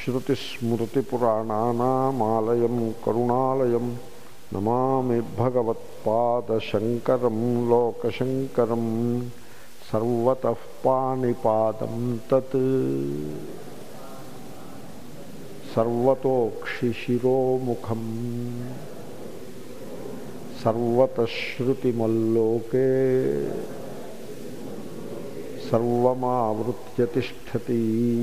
శృతిస్మృతిపురాణానామాలయం కరుణాలయం నమామి భగవత్పాదశంకరం లోకశంకరం సర్వతః పాణిపాదం తత్ సర్వతోక్షిశిరోముఖం సర్వతశ్రుతిమల్లోకే సర్వమావృత్య తిష్టతి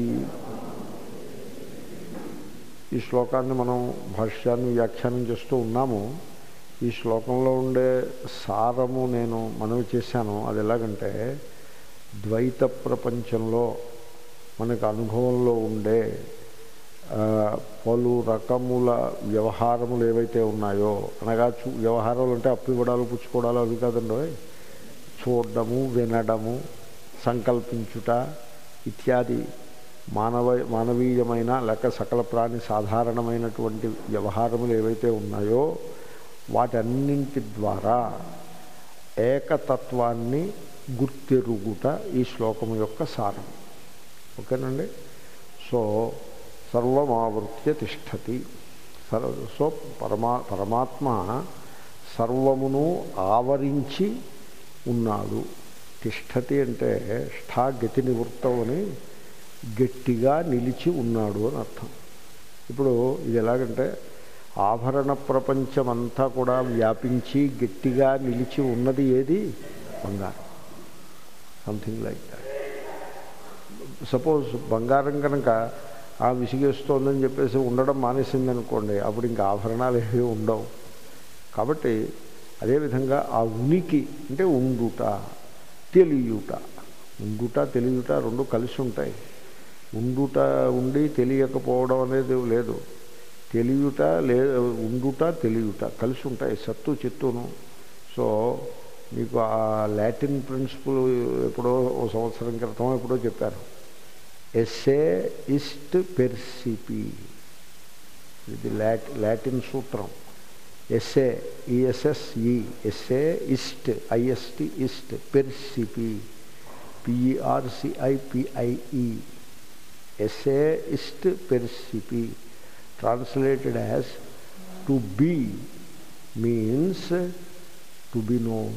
ఈ శ్లోకాన్ని మనం భాష్యాన్ని వ్యాఖ్యానం చేస్తూ ఉన్నాము ఈ శ్లోకంలో ఉండే సారము నేను మనవి చేశాను అది ఎలాగంటే ద్వైత ప్రపంచంలో మనకు అనుభవంలో ఉండే పలు రకముల వ్యవహారములు ఏవైతే ఉన్నాయో అనగా చూ వ్యవహారాలు అంటే అప్పు ఇవ్వడాలు పుచ్చుకోవడాలు అవి కాదండి చూడడము వినడము సంకల్పించుట ఇత్యాది మానవ మానవీయమైన లేక సకల ప్రాణి సాధారణమైనటువంటి వ్యవహారములు ఏవైతే ఉన్నాయో వాటన్నింటి ద్వారా ఏకతత్వాన్ని గుర్తెరుగుట ఈ శ్లోకము యొక్క సారం ఓకేనండి సో సర్వమావృత్య తిష్టతి సర్వ సో పరమా పరమాత్మ సర్వమును ఆవరించి ఉన్నాడు తిష్టతి అంటే ష్ఠా గతి నివృత్తం అని గట్టిగా నిలిచి ఉన్నాడు అని అర్థం ఇప్పుడు ఇది ఎలాగంటే ఆభరణ ప్రపంచమంతా కూడా వ్యాపించి గట్టిగా నిలిచి ఉన్నది ఏది బంగారం సంథింగ్ లైక్ దాట్ సపోజ్ బంగారం కనుక ఆ విసిగేస్తోందని చెప్పేసి ఉండడం మానేసింది అనుకోండి అప్పుడు ఇంకా ఆభరణాలు ఏవి ఉండవు కాబట్టి అదేవిధంగా ఆ ఉనికి అంటే ఉండుట తెలియుట ఉండుట తెలియుట రెండు కలిసి ఉంటాయి ఉండుట ఉండి తెలియకపోవడం అనేది లేదు తెలియుట లే ఉండుట తెలియుట కలిసి ఉంటాయి సత్తు చిత్తును సో మీకు ఆ లాటిన్ ప్రిన్సిపల్ ఎప్పుడో ఓ సంవత్సరం క్రితం ఎప్పుడో చెప్పారు ఎస్ఏ ఇస్ట్ పెర్సిపి ఇది లాట్ లాటిన్ సూత్రం SA ఈఎస్ఎస్ఈ SA ist IST ist పెర్సిపి పిఈఆర్సిఐపిఐఈ SA ist పెర్సిపి translated as to be means to be known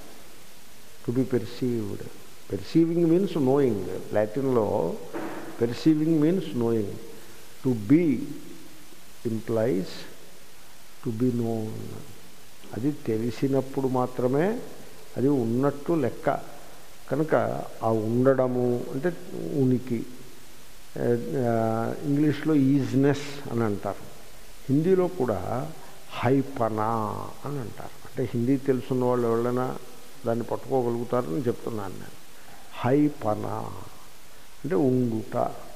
to be perceived perceiving means knowing లాటిన్లో perceiving means knowing to be implies to be known అది తెలిసినప్పుడు మాత్రమే అది ఉన్నట్టు లెక్క కనుక ఆ ఉండడము అంటే ఉనికి ఇంగ్లీష్లో ఈజ్నెస్ అని అంటారు హిందీలో కూడా హైపనా అని అంటారు అంటే హిందీ తెలుసున్న వాళ్ళు ఎవరైనా దాన్ని పట్టుకోగలుగుతారని చెప్తున్నాను నేను హైపనా అంటే ఉండుట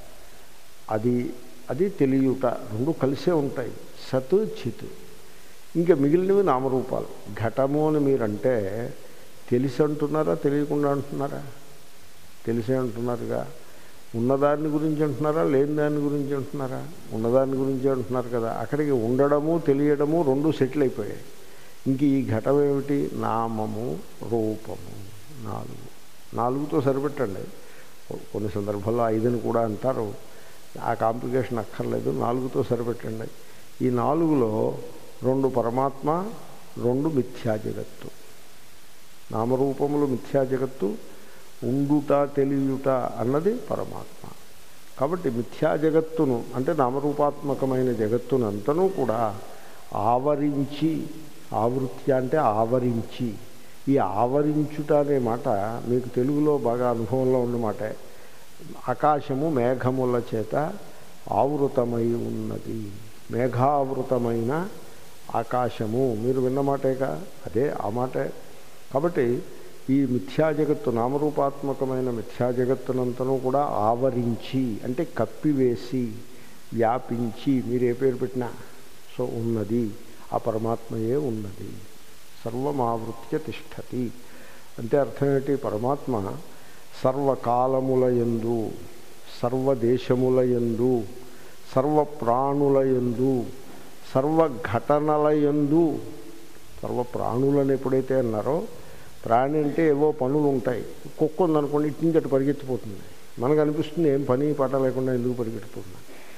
అది అది తెలియుట రెండు కలిసే ఉంటాయి సత్ చిత్ ఇంకా మిగిలినవి నామరూపాలు ఘటము అని మీరంటే తెలిసి అంటున్నారా తెలియకుండా అంటున్నారా తెలిసే అంటున్నారుగా ఉన్నదాని గురించి అంటున్నారా లేని దాని గురించి అంటున్నారా ఉన్నదాని గురించి అంటున్నారు కదా అక్కడికి ఉండడము తెలియడము రెండు సెటిల్ అయిపోయాయి ఇంక ఈ ఘటం ఏమిటి నామము రూపము నాలుగు నాలుగుతో సరిపెట్టండి కొన్ని సందర్భాల్లో ఐదుని కూడా అంటారు ఆ కాంప్లికేషన్ అక్కర్లేదు నాలుగుతో సరిపెట్టండి ఈ నాలుగులో రెండు పరమాత్మ రెండు మిథ్యా జగత్తు నామరూపములు మిథ్యా జగత్తు ఉండుట తెలియుట అన్నది పరమాత్మ కాబట్టి మిథ్యా జగత్తును అంటే నామరూపాత్మకమైన జగత్తును అంతనూ కూడా ఆవరించి ఆవృత్తి అంటే ఆవరించి ఈ ఆవరించుట అనే మాట మీకు తెలుగులో బాగా అనుభవంలో ఉన్నమాట ఆకాశము మేఘముల చేత ఆవృతమై ఉన్నది మేఘావృతమైన ఆకాశము మీరు విన్నమాటేగా అదే ఆ మాటే కాబట్టి ఈ మిథ్యా జగత్తు నామరూపాత్మకమైన మిథ్యా జగత్తునంతను కూడా ఆవరించి అంటే కప్పివేసి వ్యాపించి మీరు ఏ పేరు పెట్టినా సో ఉన్నది ఆ పరమాత్మయే ఉన్నది సర్వమావృత్య తిష్టతి అంటే అర్థం ఏంటి పరమాత్మ సర్వకాలముల ఎందు సర్వదేశముల ఎందు సర్వప్రాణుల ఎందు సర్వఘటనల ఎందు సర్వప్రాణులను ఎప్పుడైతే అన్నారో ప్రాణి అంటే ఏవో పనులు ఉంటాయి కుక్క ఉందనుకోండి ఇటు నుంచి అటు పరిగెత్తిపోతుంది మనకు అనిపిస్తుంది ఏం పని పాట లేకుండా ఎందుకు పరిగెత్తిపోతుంది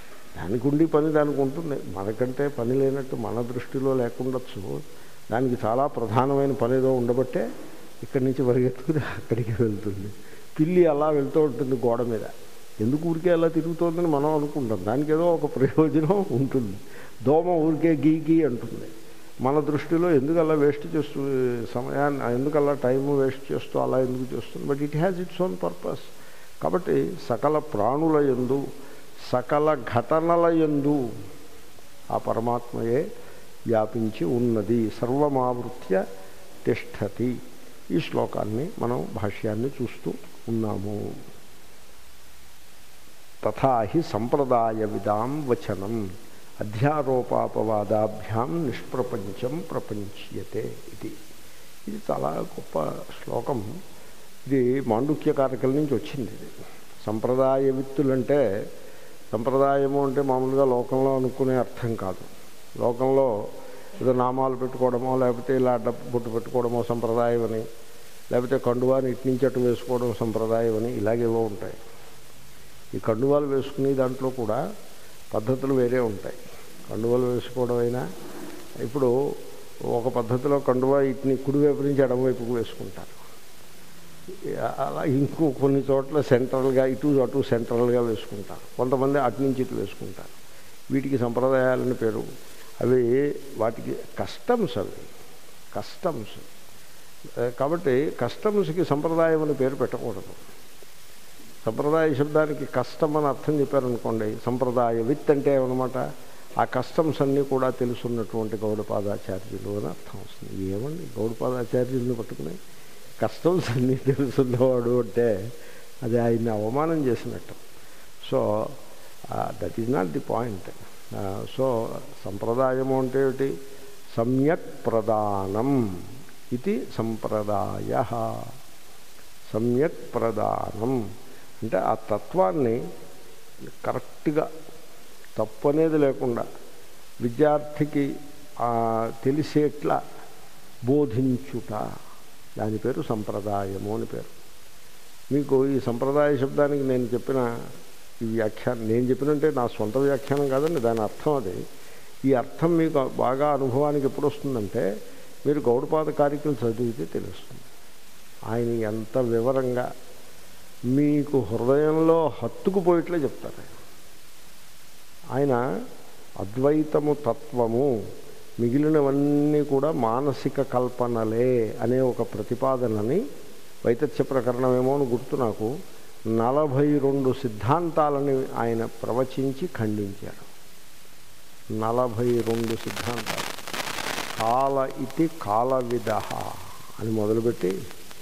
దానికి ఉండి పని దానికి ఉంటుంది మనకంటే పని లేనట్టు మన దృష్టిలో లేకుండొచ్చు దానికి చాలా ప్రధానమైన పని ఏదో ఉండబట్టే ఇక్కడి నుంచి పరిగెత్తుకుని అక్కడికి వెళ్తుంది పిల్లి అలా వెళ్తూ ఉంటుంది గోడ మీద ఎందుకు ఊరికే అలా తిరుగుతోందని మనం అనుకుంటాం దానికి ఏదో ఒక ప్రయోజనం ఉంటుంది దోమ ఊరికే గీకి అంటుంది మన దృష్టిలో ఎందుకు అలా వేస్ట్ చేస్తూ సమయాన్ని ఎందుకు అలా టైం వేస్ట్ చేస్తూ అలా ఎందుకు చేస్తుంది but it has its own purpose కాబట్టి సకల ప్రాణుల యందు సకల ఘటనల యందు ఆ పరమాత్మయే వ్యాపించి ఉన్నది సర్వమావృత్య తిష్టతి ఈ శ్లోకాన్ని మనం భాష్యాన్ని చూస్తూ ఉన్నాము తథా హి సంప్రదాయ విదాం వచనం అధ్యారోపాపవాదాభ్యాం నిష్ప్రపంచం ప్రపంచ్యతే ఇది ఇది చాలా గొప్ప శ్లోకం ఇది మాండుక్యకారకల నుంచి వచ్చింది ఇది సంప్రదాయ విత్తులంటే సంప్రదాయము అంటే మామూలుగా లోకంలో అనుకునే అర్థం కాదు లోకంలో ఏదో నామాలు పెట్టుకోవడమో లేకపోతే ఇలా డబ్బు బొట్టు పెట్టుకోవడమో సంప్రదాయం అని లేకపోతే కండువాని ఇటు నుంచి అటు వేసుకోవడం సంప్రదాయం అని ఇలాగేవో ఉంటాయి ఈ కండువాలు వేసుకునే దాంట్లో కూడా పద్ధతులు వేరే ఉంటాయి కండువాలు వేసుకోవడం అయినా ఇప్పుడు ఒక పద్ధతిలో కండువా ఇటుని కుడివైపు నుంచి ఎడమవైపుకు వేసుకుంటారు అలా ఇంకో కొన్ని చోట్ల సెంట్రల్గా ఇటు అటు సెంట్రల్గా వేసుకుంటారు కొంతమంది అటు నుంచి ఇటు వేసుకుంటారు వీటికి సంప్రదాయాలని పేరు అవి వాటికి కస్టమ్స్ అవి కస్టమ్స్ కాబట్టి కస్టమ్స్కి సంప్రదాయం అని పేరు పెట్టకూడదు సంప్రదాయ శబ్దానికి కష్టం అని అర్థం చెప్పారనుకోండి సంప్రదాయ విత్ అంటే ఏమన్నమాట ఆ కస్టమ్స్ అన్నీ కూడా తెలుసున్నటువంటి గౌడపాదాచార్యులు అని అర్థం వస్తుంది ఏమండి గౌడపాదాచార్యులను పట్టుకుని కస్టమ్స్ అన్నీ తెలుసున్నవాడు అంటే అది ఆయన్ని అవమానం చేసినట్టు so that is not the point so సంప్రదాయము అంటే ఏమిటి సమ్యక్ ప్రదానం ఇది సంప్రదాయ సమ్యక్ ప్రదానం అంటే ఆ తత్వాన్ని కరెక్ట్గా తప్పు అనేది లేకుండా విద్యార్థికి తెలిసేట్లా బోధించుట దాని పేరు సంప్రదాయము అని పేరు మీకు ఈ సంప్రదాయ శబ్దానికి నేను చెప్పిన ఈ వ్యాఖ్యానం నేను చెప్పినంటే నా సొంత వ్యాఖ్యానం కాదండి దాని అర్థం అది ఈ అర్థం మీకు బాగా అనుభవానికి ఎప్పుడు వస్తుందంటే మీరు గౌడపాద కార్యక్రమం చదివితే తెలుస్తుంది ఆయన ఎంత వివరంగా మీకు హృదయంలో హత్తుకుపోయేట్లే చెప్తారు ఆయన అద్వైతము తత్వము మిగిలినవన్నీ కూడా మానసిక కల్పనలే అనే ఒక ప్రతిపాదనని వైతథ్య ప్రకరణమేమో అని గుర్తు నాకు నలభై రెండు సిద్ధాంతాలని ఆయన ప్రవచించి ఖండించారు నలభై రెండు సిద్ధాంతాలు కాల ఇది కాలవిద అని మొదలుపెట్టి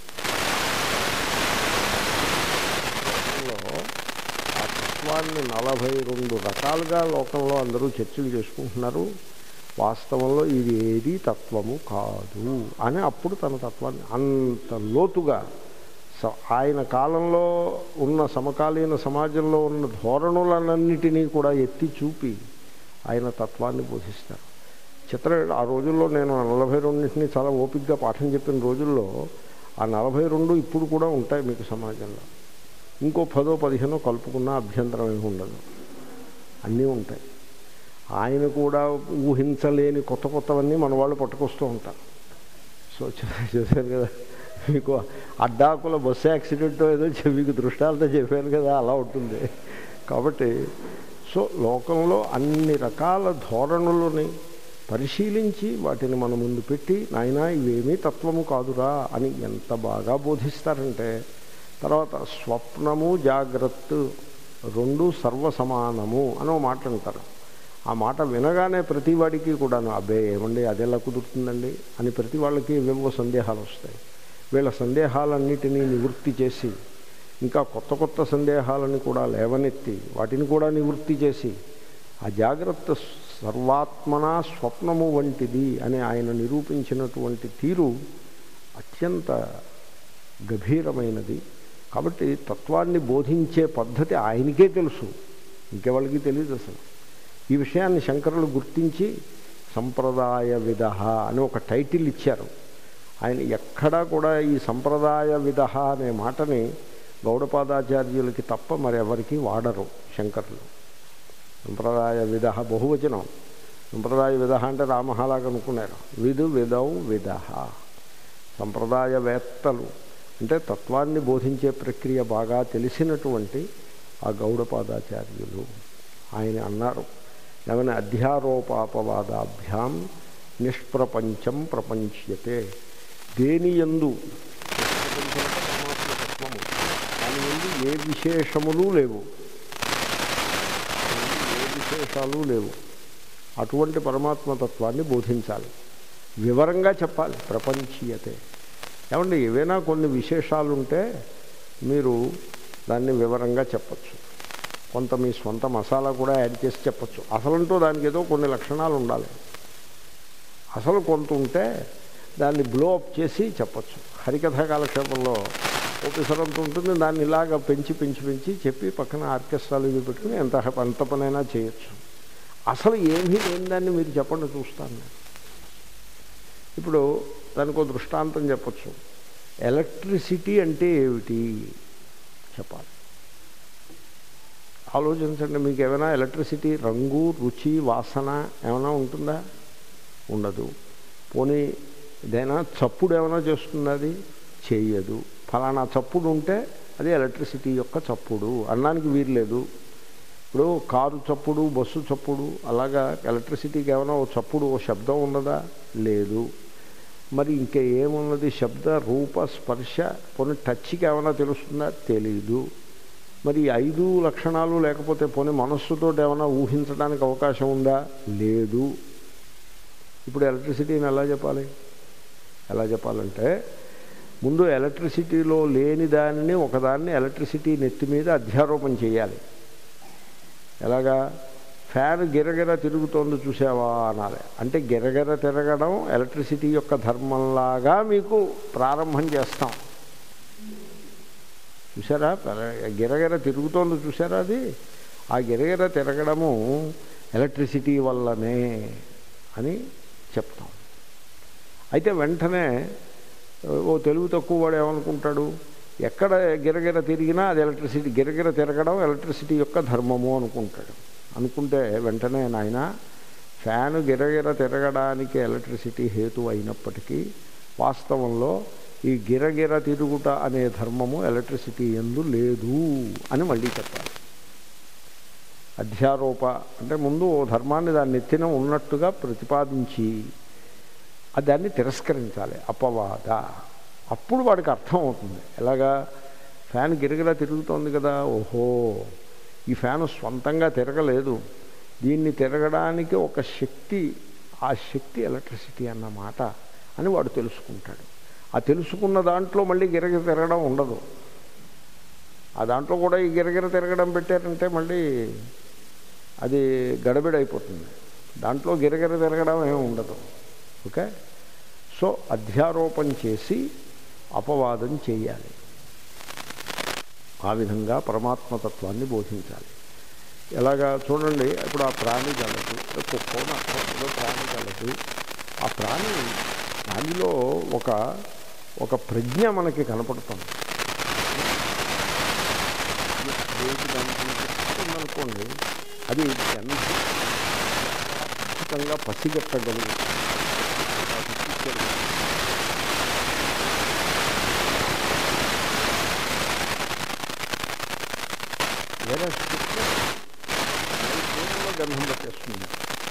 ఆ తత్వాన్ని నలభై రెండు రకాలుగా లోకంలో అందరూ చర్చలు చేసుకుంటున్నారు వాస్తవంలో ఇది ఏది తత్వము కాదు అని అప్పుడు తన తత్వాన్ని అంత లోతుగా ఆయన కాలంలో ఉన్న సమకాలీన సమాజంలో ఉన్న ధోరణులన్నిటినీ కూడా ఎత్తి చూపి ఆయన తత్వాన్ని బోధిస్తారు చిత్ర ఆ రోజుల్లో నేను నలభై రెండింటిని చాలా ఓపికగా పాఠం చెప్పిన రోజుల్లో ఆ నలభై రెండు ఇప్పుడు కూడా ఉంటాయి మీకు సమాజంలో ఇంకో పదో పదిహేనో కలుపుకున్న అభ్యంతరం ఏమి ఉండదు అన్నీ ఉంటాయి ఆయన కూడా ఊహించలేని కొత్త కొత్తవన్నీ మన వాళ్ళు పట్టుకొస్తూ ఉంటారు సో చూశారు కదా మీకు అడ్డాకుల బస్సు యాక్సిడెంట్ ఏదో మీకు దృష్టాలతో చెప్పాను కదా అలా ఉంటుంది కాబట్టి సో లోకంలో అన్ని రకాల ధోరణులని పరిశీలించి వాటిని మన ముందు పెట్టి నాయన ఇవేమీ తత్వము కాదురా అని ఎంత బాగా బోధిస్తారంటే తర్వాత స్వప్నము జాగ్రత్త రెండు సర్వసమానము అని మాట అంటారు ఆ మాట వినగానే ప్రతి వాడికి కూడాను అబ్బే ఏమండి అదెలా కుదురుతుందండి అని ప్రతి వాళ్ళకి ఏవేవో సందేహాలు వస్తాయి వీళ్ళ సందేహాలన్నిటినీ నివృత్తి చేసి ఇంకా కొత్త కొత్త సందేహాలను కూడా లేవనెత్తి వాటిని కూడా నివృత్తి చేసి ఆ జాగ్రత్త సర్వాత్మన స్వప్నము వంటిది అని ఆయన నిరూపించినటువంటి తీరు అత్యంత గభీరమైనది కాబట్టి తత్వాన్ని బోధించే పద్ధతి ఆయనకే తెలుసు ఇంకెవాళ్ళకి తెలియదు అసలు ఈ విషయాన్ని శంకరులు గుర్తించి సంప్రదాయ విధ అని ఒక టైటిల్ ఇచ్చారు ఆయన ఎక్కడా కూడా ఈ సంప్రదాయ విధ అనే మాటని గౌడపాదాచార్యులకి తప్ప మరెవరికి వాడరు శంకరులు సంప్రదాయ విధ బహువచనం సంప్రదాయ విధ అంటే రామహాలాగా అనుకున్నారు విధు విధౌ విధ సంప్రదాయవేత్తలు అంటే తత్వాన్ని బోధించే ప్రక్రియ బాగా తెలిసినటువంటి ఆ గౌడపాదాచార్యులు ఆయన అన్నారు ఏమైనా అధ్యారోపాపవాదాభ్యాం నిష్ప్రపంచం ప్రపంచ్యతే దేని ఎందు పరమాత్మతత్వము దాని ఎందు ఏ విశేషములు లేవు ఏ విశేషాలు లేవు అటువంటి పరమాత్మతత్వాన్ని బోధించాలి వివరంగా చెప్పాలి ప్రపంచీయతే ఏమండి ఏవైనా కొన్ని విశేషాలు ఉంటే మీరు దాన్ని వివరంగా చెప్పచ్చు కొంత మీ స్వంత మసాలా కూడా యాడ్ చేసి చెప్పచ్చు అసలంటూ దానికి ఏదో కొన్ని లక్షణాలు ఉండాలి అసలు కొంత ఉంటే దాన్ని బ్లో అప్ చేసి చెప్పచ్చు హరికథా కాలక్షేపంలో ఓపెసరంత ఉంటుంది దాన్ని ఇలాగ పెంచి పెంచి పెంచి చెప్పి పక్కన ఆర్కెస్ట్రాలు ఇవి పెట్టుకుని ఎంత ఎంత పనైనా చేయొచ్చు అసలు ఏమీ లేని దాన్ని మీరు చెప్పండి చూస్తాను నేను ఇప్పుడు దానికి ఒక దృష్టాంతం చెప్పచ్చు ఎలక్ట్రిసిటీ అంటే ఏమిటి చెప్పాలి ఆలోచించండి మీకు ఏమైనా ఎలక్ట్రిసిటీ రంగు రుచి వాసన ఏమైనా ఉంటుందా ఉండదు పోనీ ఏదైనా చప్పుడు ఏమైనా చేస్తుంది అది చేయదు ఫలానా చప్పుడు ఉంటే అది ఎలక్ట్రిసిటీ యొక్క చప్పుడు అన్నానికి వీర్లేదు ఇప్పుడు కారు చప్పుడు బస్సు చప్పుడు అలాగా ఎలక్ట్రిసిటీకి ఏమైనా ఓ చప్పుడు ఓ శబ్దం ఉన్నదా లేదు మరి ఇంకా ఏమున్నది శబ్ద రూప స్పర్శ పోనీ టచ్కి ఏమైనా తెలుస్తుందా తెలీదు మరి ఈ ఐదు లక్షణాలు లేకపోతే పోనీ మనస్సుతో ఏమైనా ఊహించడానికి అవకాశం ఉందా లేదు ఇప్పుడు ఎలక్ట్రిసిటీని ఎలా చెప్పాలి ఎలా చెప్పాలంటే ముందు ఎలక్ట్రిసిటీలో లేని దానిని ఒకదాన్ని ఎలక్ట్రిసిటీ నెత్తి మీద అధ్యారోపణ చేయాలి ఎలాగా ఫ్యాన్ గిరగిర తిరుగుతోంది చూసావా అనాలి అంటే గిరగిర తిరగడం ఎలక్ట్రిసిటీ యొక్క ధర్మంలాగా మీకు ప్రారంభం చేస్తాం చూసారా గిరగిర తిరుగుతోంది చూసారా అది ఆ గిరగిర తిరగడము ఎలక్ట్రిసిటీ వల్లనే అని చెప్తాం అయితే వెంటనే ఓ తెలుగు తక్కువ వాడు ఏమనుకుంటాడు ఎక్కడ గిరగిర తిరిగినా అది ఎలక్ట్రిసిటీ గిరగిర తిరగడం ఎలక్ట్రిసిటీ యొక్క ధర్మము అనుకుంటాడు అనుకుంటే వెంటనే నాయన ఫ్యాను గిరగిర తిరగడానికి ఎలక్ట్రిసిటీ హేతు అయినప్పటికీ వాస్తవంలో ఈ గిరగిర తిరుగుట అనే ధర్మము ఎలక్ట్రిసిటీ ఎందు లేదు అని మళ్ళీ చెప్పాలి అధ్యారోప అంటే ముందు ఓ ధర్మాన్ని దాన్ని ఎత్తిన ఉన్నట్టుగా ప్రతిపాదించి దాన్ని తిరస్కరించాలి అపవాద అప్పుడు వాడికి అర్థం అవుతుంది ఎలాగా ఫ్యాన్ గిరగిరా తిరుగుతోంది కదా ఓహో ఈ ఫ్యాన్ స్వంతంగా తిరగలేదు దీన్ని తిరగడానికి ఒక శక్తి ఆ శక్తి ఎలక్ట్రిసిటీ అన్నమాట అని వాడు తెలుసుకుంటాడు ఆ తెలుసుకున్న దాంట్లో మళ్ళీ గిరగిర తిరగడం ఉండదు ఆ దాంట్లో కూడా ఈ గిరగిర తిరగడం పెట్టారంటే మళ్ళీ అది గడబిడైపోతుంది దాంట్లో గిరగిర తిరగడం ఏమి ఉండదు ఓకే సో అధ్యారోపణ చేసి అపవాదం చేయాలి ఆ విధంగా పరమాత్మతత్వాన్ని బోధించాలి ఎలాగా చూడండి ఇప్పుడు ఆ ప్రాణి కలదు కుక్కో నక్కో ప్రాణి కలదు ఆ ప్రాణి దానిలో ఒక ఒక ప్రజ్ఞ మనకి కనపడుతుంది అనుకోండి అది ఎంత ఖచ్చితంగా పసిగట్టగలుగుతుంది వేరే గంధం పట్టేస్తుంది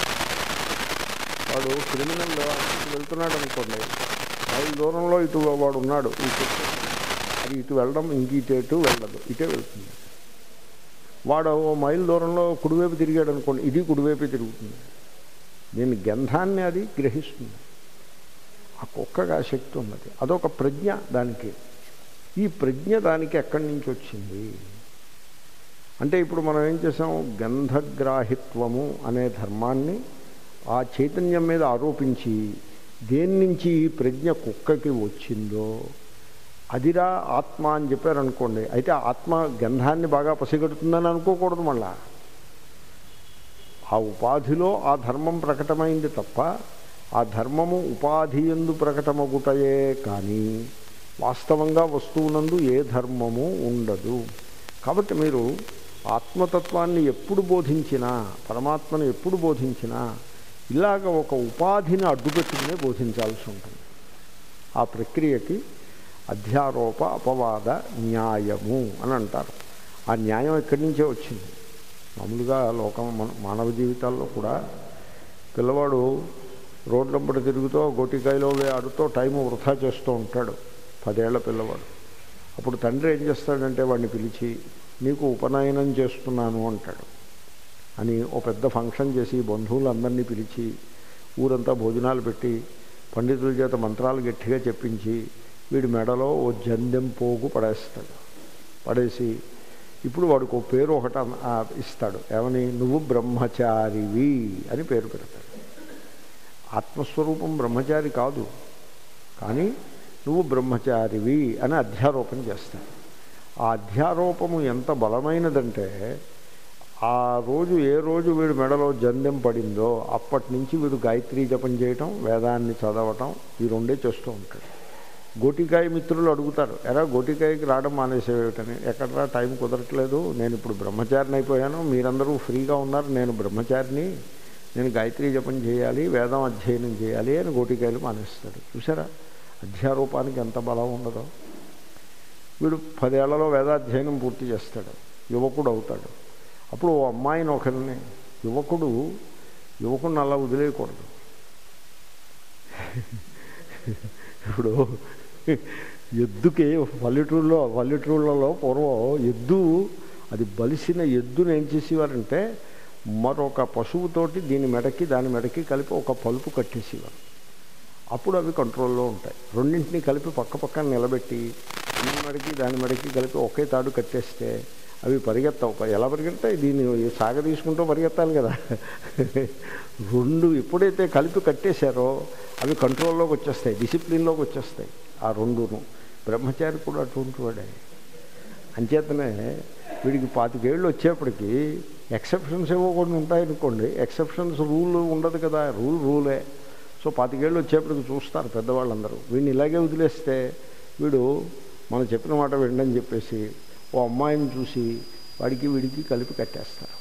వాడు క్రిమినల్ వెళ్తున్నాడు అనుకోండి మైల్ దూరంలో ఇటు వాడు ఉన్నాడు ఈ చెట్టు అది ఇటు వెళ్ళడం ఇంక ఇటు వెళ్ళదు ఇటే వెళ్తుంది వాడు ఓ మైల్ దూరంలో కుడివైపు తిరిగాడు అనుకోండి ఇది కుడివైపే తిరుగుతుంది దీని గంధాన్ని అది గ్రహిస్తుంది ఆ కుక్కగా శక్తి ఉన్నది అదొక ప్రజ్ఞ దానికి ఈ ప్రజ్ఞ దానికి ఎక్కడి నుంచి వచ్చింది అంటే ఇప్పుడు మనం ఏం చేసాం గంధగ్రాహిత్వము అనే ధర్మాన్ని ఆ చైతన్యం మీద ఆరోపించి దేని నుంచి ఈ ప్రజ్ఞ కుక్కకి వచ్చిందో అదిరా ఆత్మ అని చెప్పారనుకోండి అయితే ఆత్మ గంధాన్ని బాగా పసిగడుతుందని అనుకోకూడదు మళ్ళా ఆ ఉపాధిలో ఆ ధర్మం ప్రకటమైంది తప్ప ఆ ధర్మము ఉపాధి ఎందు ప్రకటమగుటయే కానీ వాస్తవంగా వస్తువునందు ఏ ధర్మము ఉండదు కాబట్టి మీరు ఆత్మతత్వాన్ని ఎప్పుడు బోధించినా పరమాత్మను ఎప్పుడు బోధించినా ఇలాగ ఒక ఉపాధిని అడ్డుపెట్టుకునే బోధించాల్సి ఉంటుంది ఆ ప్రక్రియకి అధ్యారోప అపవాద న్యాయము అని అంటారు ఆ న్యాయం ఎక్కడి నుంచే వచ్చింది మామూలుగా లోకం మన- మానవ జీవితాల్లో కూడా పిల్లవాడు రోడ్లంబడి తిరుగుతూ గోటికాయలో ఆడుతూ టైం వృధా చేస్తూ ఉంటాడు పదేళ్ల పిల్లవాడు అప్పుడు తండ్రి ఏం చేస్తాడంటే వాడిని పిలిచి నీకు ఉపనయనం చేస్తున్నాను అంటాడు అని ఓ పెద్ద ఫంక్షన్ చేసి బంధువులందరినీ పిలిచి ఊరంతా భోజనాలు పెట్టి పండితుల చేత మంత్రాలు గట్టిగా చెప్పించి వీడి మెడలో ఓ జందెం పోగు పడేస్తాడు పడేసి ఇప్పుడు వాడికి ఓ పేరు ఒకటి అన్న- ఆ, ఇస్తాడు ఏమని నువ్వు బ్రహ్మచారివి అని పేరు పెడతాడు ఆత్మస్వరూపం బ్రహ్మచారి కాదు కానీ నువ్వు బ్రహ్మచారివి అని అధ్యారోపణ చేస్తాడు ఆ అధ్యారోపము ఎంత బలమైనదంటే ఆ రోజు ఏ రోజు వీడు మెడలో జందెం పడిందో అప్పటి నుంచి వీడు గాయత్రీ జపం చేయటం వేదాన్ని చదవటం ఈ రెండే చేస్తూ ఉంటాడు గోటికాయ మిత్రులు అడుగుతారు ఎరా గోటికాయకి రావడం మానేసేటని ఎక్కడరా టైం కుదరట్లేదు నేను ఇప్పుడు బ్రహ్మచారిని అయిపోయాను మీరందరూ ఫ్రీగా ఉన్నారు నేను బ్రహ్మచారిని నేను గాయత్రీ జపం చేయాలి వేదం అధ్యయనం చేయాలి అని గోటికాయలు మానేస్తాడు చూసారా అధ్యారూపానికి ఎంత బలం ఉండదో వీడు పదేళ్లలో వేదాధ్యయనం పూర్తి చేస్తాడు యువకుడు అవుతాడు అప్పుడు ఓ అమ్మాయిని ఒకరిని యువకుడు యువకుడిని అలా వదిలేయకూడదు ఇప్పుడు ఎద్దుకి పల్లెటూరులో పల్లెటూళ్ళలో పూర్వం ఎద్దు అది బలిసిన ఎద్దును ఏం చేసేవారంటే మరొక పశువుతోటి దీని మెడకి దాని మెడకి కలిపి ఒక పలుపు కట్టేసేవారు అప్పుడు అవి కంట్రోల్లో ఉంటాయి రెండింటినీ కలిపి పక్క పక్కన నిలబెట్టి దీని మెడకి దాని మెడకి కలిపి ఒకే తాడు కట్టేస్తే అవి పరిగెత్తవు ఎలా పరిగెత్తాయి దీన్ని సాగ తీసుకుంటూ పరిగెత్తాలి కదా రెండు ఎప్పుడైతే కలిపి కట్టేశారో అవి కంట్రోల్లోకి వచ్చేస్తాయి డిసిప్లిన్లోకి వచ్చేస్తాయి ఆ రెండును బ్రహ్మచారి కూడా అటువంటి వాడే అంచేతనే వీడికి పాతికేళ్ళు వచ్చేప్పటికి ఎక్సెప్షన్స్ ఏవో కొన్ని ఉంటాయనుకోండి ఎక్సెప్షన్స్ రూల్ ఉండదు కదా రూల్ రూలే సో పాతికేళ్ళు వచ్చేప్పటికి చూస్తారు పెద్దవాళ్ళందరూ వీడిని ఇలాగే వదిలేస్తే వీడు మనం చెప్పిన మాట వినని చెప్పేసి ఓ అమ్మాయిని చూసి వాడికి వీడికి కలిపి కట్టేస్తారు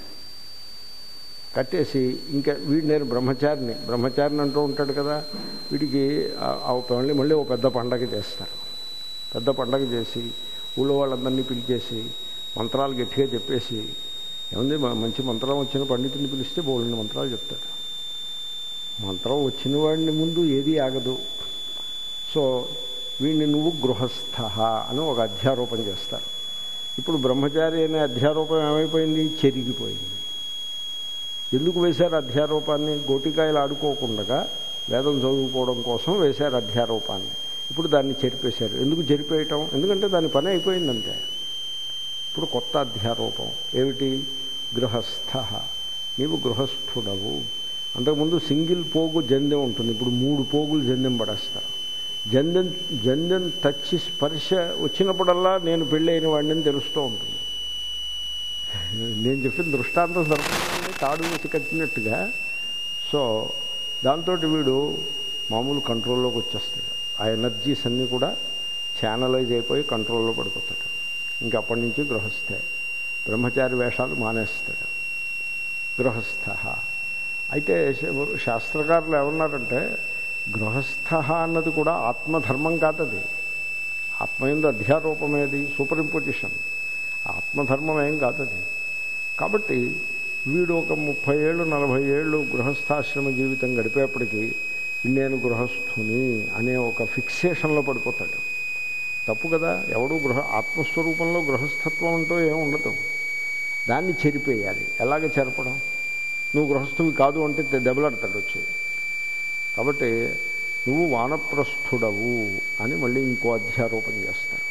కట్టేసి ఇంకా వీడు నేను బ్రహ్మచారిని బ్రహ్మచారిని అంటూ ఉంటాడు కదా వీడికి ఆ- ఆ మళ్ళీ మళ్ళీ ఓ పెద్ద పండగ చేస్తారు పెద్ద పండగ చేసి ఊళ్ళో వాళ్ళందరినీ పిలిచేసి మంత్రాలు గట్టిగా చెప్పేసి ఏముంది మ- మంచి మంత్రం వచ్చిన పండితుని పిలిస్తే బోళ్ళని మంత్రాలు చెప్తాడు మంత్రం వచ్చిన వాడిని ముందు ఏది ఆగదు సో వీడిని నువ్వు గృహస్థ అని ఒక అధ్యారోపణ చేస్తారు ఇప్పుడు బ్రహ్మచారి అనే అధ్యారోపం ఏమైపోయింది చెరిగిపోయింది ఎందుకు వేశారు అధ్యారోపాన్ని గోటికాయలు ఆడుకోకుండా వేదం చదువుకోవడం కోసం వేశారు అధ్యారోపాన్ని ఇప్పుడు దాన్ని చెరిపేశారు ఎందుకు చెరిపేయటం ఎందుకంటే దాని పని అయిపోయిందంటే ఇప్పుడు కొత్త అధ్యారోపం ఏమిటి గృహస్థ నీవు గృహస్థుడవు అంతకుముందు సింగిల్ పోగు జందెం ఉంటుంది ఇప్పుడు మూడు పోగులు జందెం పడేస్తారు జందెం జందెం టచ్ స్పర్శ వచ్చినప్పుడల్లా నేను పెళ్ళైన వాడిని తెలుస్తూ ఉంటుంది నేను చెప్పిన దృష్టాంతం సరిపడింది తాడు వేసి కట్టినట్టుగా సో దాంతో వీడు మామూలు కంట్రోల్లోకి వచ్చేస్తాడు ఆ ఎనర్జీస్ అన్నీ కూడా ఛానలైజ్ అయిపోయి కంట్రోల్లో పడిపోతాడు ఇంకా అప్పటి నుంచి గృహస్థే బ్రహ్మచారి వేషాలు మానేస్తాడు గృహస్థ అయితే శ- శాస్త్రకారులు ఏమన్నారంటే గృహస్థ అన్నది కూడా ఆత్మధర్మం కాదది ఆత్మ ఎందు అధ్యారూపమేది సూపర్ ఇంపోజిషన్ ఆత్మధర్మం ఏం కాదది కాబట్టి వీడు ఒక ముప్పై ఏళ్ళు నలభై ఏళ్ళు గృహస్థాశ్రమ జీవితం గడిపేప్పటికీ నేను గృహస్థుని అనే ఒక ఫిక్సేషన్లో పడిపోతాడు తప్పు కదా ఎవడు గృహ ఆత్మస్వరూపంలో గృహస్థత్వం అంటూ ఏం ఉండదు దాన్ని చెరిపేయాలి ఎలాగ చెరపడం నువ్వు గృహస్థువి కాదు అంటే తె- దెబ్బలాడతాడు వచ్చి కాబట్టి నువ్వు వానప్రస్థుడవు అని మళ్ళీ ఇంకో అధ్యారోపణ చేస్తారు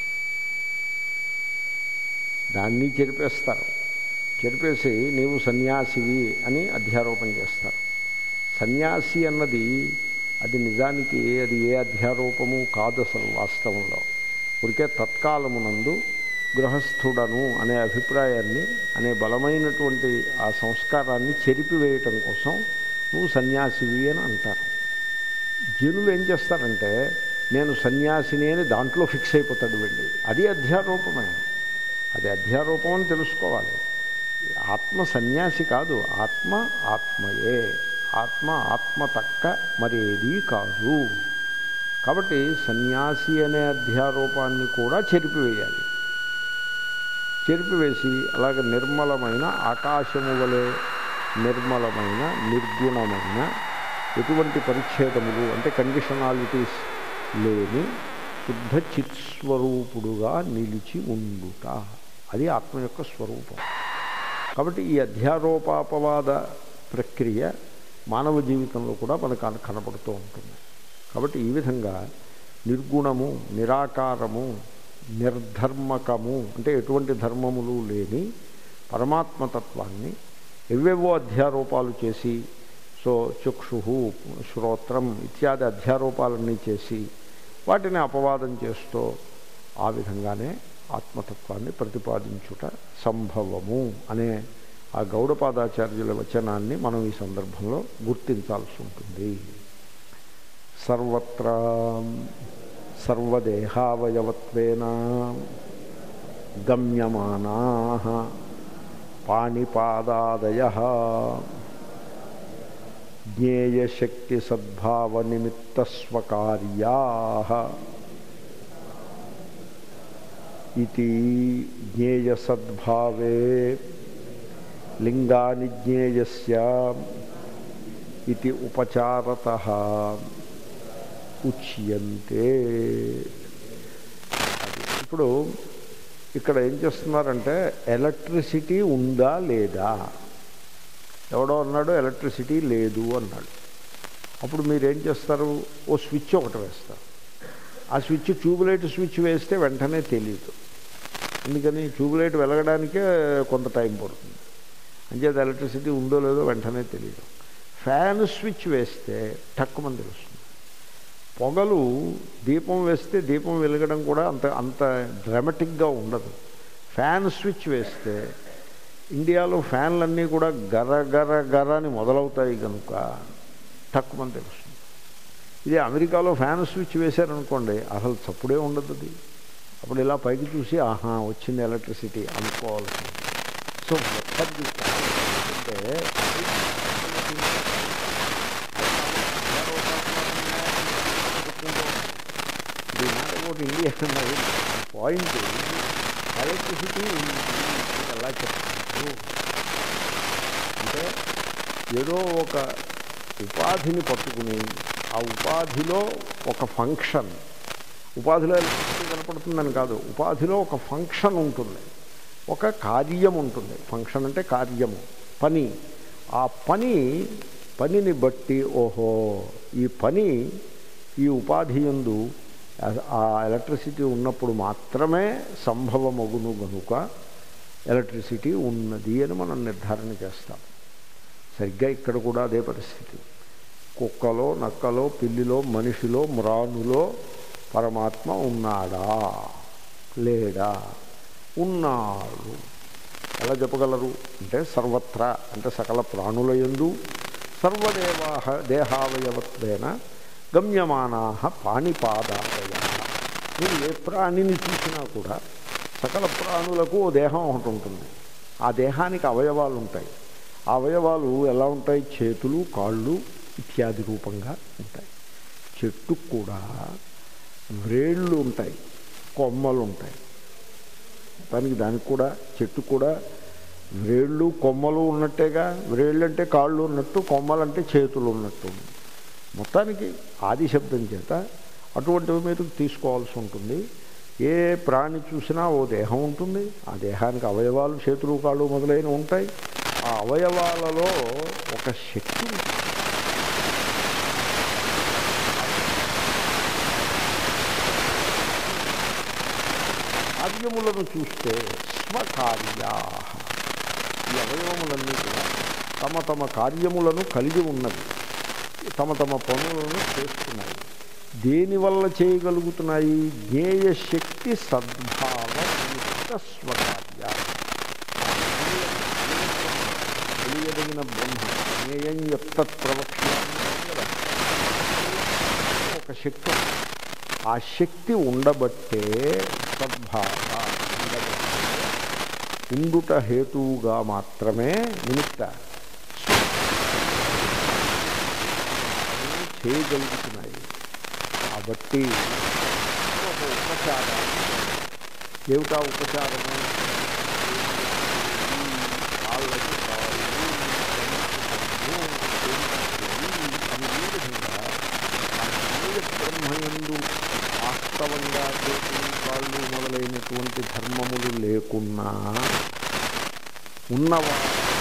దాన్ని చెరిపేస్తారు చెరిపేసి నీవు సన్యాసివి అని అధ్యారోపణ చేస్తారు సన్యాసి అన్నది అది నిజానికి అది ఏ అధ్యారోపము కాదు అసలు వాస్తవంలో ఊరికే తత్కాలమునందు గృహస్థుడను అనే అభిప్రాయాన్ని అనే బలమైనటువంటి ఆ సంస్కారాన్ని చెరిపివేయటం కోసం నువ్వు సన్యాసివి అని అంటారు జనులు ఏం చేస్తారంటే నేను సన్యాసిని అని దాంట్లో ఫిక్స్ అయిపోతాడు వెళ్ళి అది అధ్యారూపమే అది అధ్యారూపం అని తెలుసుకోవాలి ఆత్మ సన్యాసి కాదు ఆత్మ ఆత్మయే ఆత్మ ఆత్మ తక్క మరేదీ కాదు కాబట్టి సన్యాసి అనే అధ్యారూపాన్ని కూడా చెరిపివేయాలి చెరిపివేసి అలాగే నిర్మలమైన ఆకాశము వలె నిర్మలమైన నిర్గుణమైన ఎటువంటి పరిచ్ఛేదములు అంటే కండిషనాలిటీస్ లేని శుద్ధ చిత్స్వరూపుడుగా నిలిచి ఉండుట అది ఆత్మ యొక్క స్వరూపం కాబట్టి ఈ అధ్యారోపాపవాద ప్రక్రియ మానవ జీవితంలో కూడా మనకు కనపడుతూ ఉంటుంది కాబట్టి ఈ విధంగా నిర్గుణము నిరాకారము నిర్ధర్మకము అంటే ఎటువంటి ధర్మములు లేని పరమాత్మతత్వాన్ని ఎవేవో అధ్యారోపాలు చేసి సో చక్షు శ్రోత్రం ఇత్యాది అధ్యారోపాలన్నీ చేసి వాటిని అపవాదం చేస్తూ ఆ విధంగానే ఆత్మతత్వాన్ని ప్రతిపాదించుట సంభవము అనే ఆ గౌడపాదాచార్యుల వచనాన్ని మనం ఈ సందర్భంలో గుర్తించాల్సి ఉంటుంది సర్వత్రా సర్వదేహావయవత్వేన గమ్యమానా పాణిపాదాదయ జ్ఞేయశక్తి సద్భావ నిమిత్త స్వకార్యా ఇది జ్ఞేయసద్భావే లింగాని జ్ఞేయస్య ఇది ఉపచారత ఉచ్యంతే ఇప్పుడు ఇక్కడ ఏం చేస్తున్నారంటే ఎలక్ట్రిసిటీ ఉందా లేదా ఎవడో అన్నాడు ఎలక్ట్రిసిటీ లేదు అన్నాడు అప్పుడు మీరేం చేస్తారు ఓ స్విచ్ ఒకటి వేస్తారు ఆ స్విచ్ ట్యూబ్లైట్ స్విచ్ వేస్తే వెంటనే తెలియదు ఎందుకని ట్యూబ్లైట్ వెలగడానికే కొంత టైం పడుతుంది అంచేది ఎలక్ట్రిసిటీ ఉందో లేదో వెంటనే తెలియదు ఫ్యాన్ స్విచ్ వేస్తే తక్కువని తెలుస్తుంది పొగలు దీపం వేస్తే దీపం వెలగడం కూడా అంత అంత డ్రామాటిక్గా ఉండదు ఫ్యాన్ స్విచ్ వేస్తే ఇండియాలో ఫ్యాన్లన్నీ కూడా గర గర గర అని మొదలవుతాయి కనుక తక్కువని తెలుస్తుంది ఇదే అమెరికాలో ఫ్యాన్ స్విచ్ వేశారనుకోండి అసలు చప్పుడే ఉండదు అది అప్పుడు ఇలా పైకి చూసి ఆహా వచ్చింది ఎలక్ట్రిసిటీ అనుకోవాల్సింది సో మొత్తం అంటే ఇది నాట్ అబౌట్ ఇండియా అన్నది పాయింట్ ఎలక్ట్రిసిటీ ఎలా చెప్తారు అంటే ఏదో ఒక ఉపాధిని పట్టుకుని ఆ ఉపాధిలో ఒక ఫంక్షన్ ఉపాధిలో ఎలక్ట్రిసిటీ కనపడుతుందని కాదు ఉపాధిలో ఒక ఫంక్షన్ ఉంటుంది ఒక కార్యం ఉంటుంది ఫంక్షన్ అంటే కార్యము పని ఆ పని పనిని బట్టి ఓహో ఈ పని ఈ ఉపాధి ఎందు ఆ ఎలక్ట్రిసిటీ ఉన్నప్పుడు మాత్రమే సంభవమగును గనుక ఎలక్ట్రిసిటీ ఉన్నది అని మనం నిర్ధారణ చేస్తాం సరిగ్గా ఇక్కడ కూడా అదే పరిస్థితి కుక్కలో నక్కలో పిల్లిలో మనిషిలో మ్రానులో పరమాత్మ ఉన్నాడా లేడా ఉన్నాడు ఎలా చెప్పగలరు అంటే సర్వత్రా అంటే సకల ప్రాణుల యందు సర్వదేవా దేహావయవత్వేన గమ్యమానా పాణిపాదాదయ మీరు ఏ ప్రాణిని చూసినా కూడా సకల ప్రాణులకు ఓ దేహం ఒకటి ఉంటుంది ఆ దేహానికి అవయవాలు ఉంటాయి ఆ అవయవాలు ఎలా ఉంటాయి చేతులు కాళ్ళు ఇత్యాది రూపంగా ఉంటాయి చెట్టుకు కూడా వ్రేళ్ళు ఉంటాయి కొమ్మలు ఉంటాయి దానికి దానికి కూడా చెట్టు కూడా వ్రేళ్ళు కొమ్మలు ఉన్నట్టేగా వ్రేళ్ళు అంటే కాళ్ళు ఉన్నట్టు కొమ్మలంటే చేతులు ఉన్నట్టు మొత్తానికి ఆది శబ్దం చేత అటువంటివి మీరు తీసుకోవాల్సి ఉంటుంది ఏ ప్రాణి చూసినా ఓ దేహం ఉంటుంది ఆ దేహానికి అవయవాలు చేతులు కాళ్ళు మొదలైన ఉంటాయి ఆ అవయవాలలో ఒక శక్తి ఉంటుంది కార్యములను చూస్తే స్వకార్యా ఈ అవయవములన్నీ కూడా తమ తమ కార్యములను కలిగి ఉన్నది తమ తమ పనులను చేస్తున్నాయి దేనివల్ల చేయగలుగుతున్నాయి జ్ఞేయ శక్తి సద్భావ నిమిత్త స్వకార్య తెలియదగిన బ్రహ్మ జ్ఞేయం ఎత్త ఒక శక్తి ఆ శక్తి ఉండబట్టే సద్భావ ఉండబట్టే ఉండుట హేతువుగా మాత్రమే నిమిత్త చేయగలుగుతున్నాయి కాబట్టి ఒక ఉపచారం ఏమిటా ఉపచారము కాళ్ళకి కాళ్ళు అని ఈ విధంగా ఆ జ్ఞేయ బ్రహ్మయందు వాస్తవంగా చేతులు కాళ్ళు మొదలైనటువంటి ధర్మములు లేకున్నా ఉన్నవా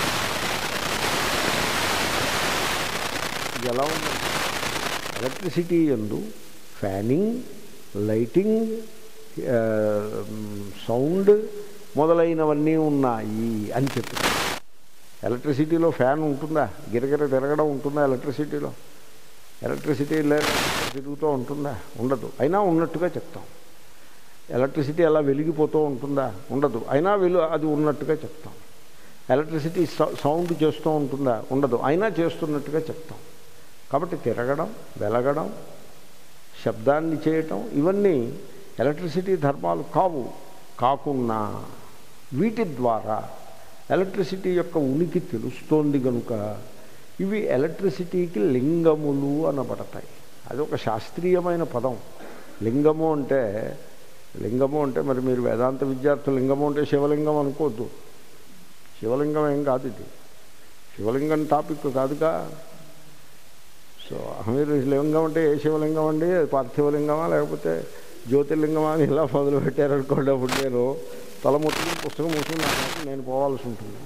ఇది ఎలా ఉందండి ఎలక్ట్రిసిటీ ఎందు ఫ్యానింగ్ లైటింగ్ ఆ, సౌండ్ మొదలైనవన్నీ ఉన్నాయి అని చెప్తుంది ఎలక్ట్రిసిటీలో ఫ్యాన్ ఉంటుందా గిరగిర తిరగడం ఉంటుందా ఎలక్ట్రిసిటీలో ఎలక్ట్రిసిటీ లేదా తిరుగుతూ ఉంటుందా ఉండదు అయినా ఉన్నట్టుగా చెప్తాం ఎలక్ట్రిసిటీ అలా వెలిగిపోతూ ఉంటుందా ఉండదు అయినా వెలు అది ఉన్నట్టుగా చెప్తాం ఎలక్ట్రిసిటీ సౌ- సౌండ్ చేస్తూ ఉంటుందా ఉండదు అయినా చేస్తున్నట్టుగా చెప్తాం కాబట్టి తిరగడం వెలగడం శబ్దాన్ని చేయటం ఇవన్నీ ఎలక్ట్రిసిటీ ధర్మాలు కావు కాకున్నా వీటి ద్వారా ఎలక్ట్రిసిటీ యొక్క ఉనికి తెలుస్తోంది కనుక ఇవి ఎలక్ట్రిసిటీకి లింగములు అనబడతాయి అది ఒక శాస్త్రీయమైన పదం లింగము అంటే లింగము అంటే మరి మీరు వేదాంత విద్యార్థులు లింగము అంటే శివలింగం అనుకోవద్దు శివలింగం ఏం కాదు ఇది శివలింగం టాపిక్ కాదుగా సో మీరు లింగం అంటే ఏ శివలింగం అండి అది పార్థివలింగమా లేకపోతే జ్యోతిర్లింగమా అని ఇలా మొదలు పెట్టారనుకోండి అప్పుడు నేను తల ముట్టుకుని పుస్తకం మూసుకుని నేను పోవాల్సి ఉంటుంది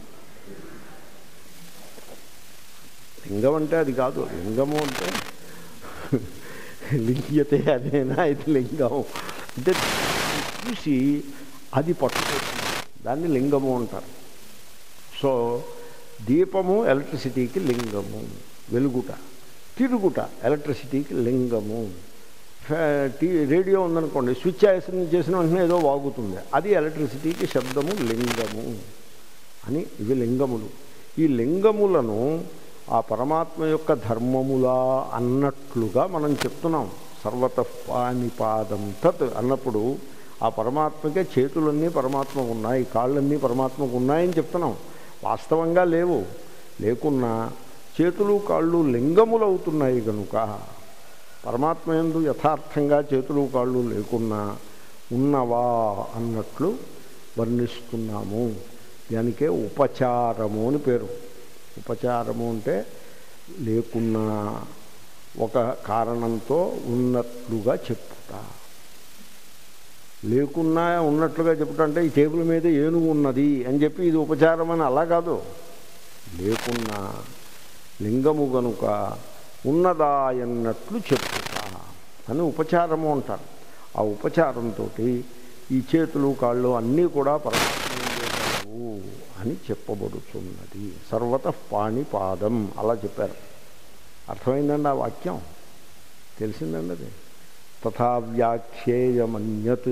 లింగం అంటే అది కాదు లింగము అంటే లింగ్యతే అదేనా ఇది లింగం అంటే చూసి అది పట్టుకోతుంది దాన్ని లింగము అంటారు సో దీపము ఎలక్ట్రిసిటీకి లింగము వెలుగుట తిరుగుట ఎలక్ట్రిసిటీకి లింగము ఫే- టీ రేడియో ఉందనుకోండి స్విచ్ చేసిన చేసిన వెంటనే ఏదో వాగుతుంది అది ఎలక్ట్రిసిటీకి శబ్దము లింగము అని ఇవి లింగములు ఈ లింగములను ఆ పరమాత్మ యొక్క ధర్మములా అన్నట్లుగా మనం చెప్తున్నాం సర్వత పానిపాదం తత్ అన్నప్పుడు ఆ పరమాత్మకే చేతులన్నీ పరమాత్మకు ఉన్నాయి కాళ్ళన్నీ పరమాత్మకు ఉన్నాయని చెప్తున్నాం వాస్తవంగా లేవు లేకున్నా చేతులు కాళ్ళు లింగములు అవుతున్నాయి కనుక పరమాత్మ యందు యథార్థంగా చేతులు కాళ్ళు లేకున్నా ఉన్నవా అన్నట్లు వర్ణిస్తున్నాము దానికే ఉపచారము అని పేరు ఉపచారము అంటే లేకున్నా ఒక కారణంతో ఉన్నట్లుగా చెప్పుట లేకున్నా ఉన్నట్లుగా చెప్పుట అంటే ఈ టేబుల్ మీద ఏనుగు ఉన్నది అని చెప్పి ఇది ఉపచారం అని అలా కాదు లేకున్నా లింగము గనుక ఉన్నదా అన్నట్లు చెప్పుట అని ఉపచారము అంటారు ఆ ఉపచారంతో ఈ చేతులు కాళ్ళు అన్నీ కూడా పరమాత్మవు అని చెప్పబడుతున్నది సర్వత పాణిపాదం అలా చెప్పారు అర్థమైందండి ఆ వాక్యం తెలిసిందండి అది తథా వ్యాఖ్యేయమన్యత్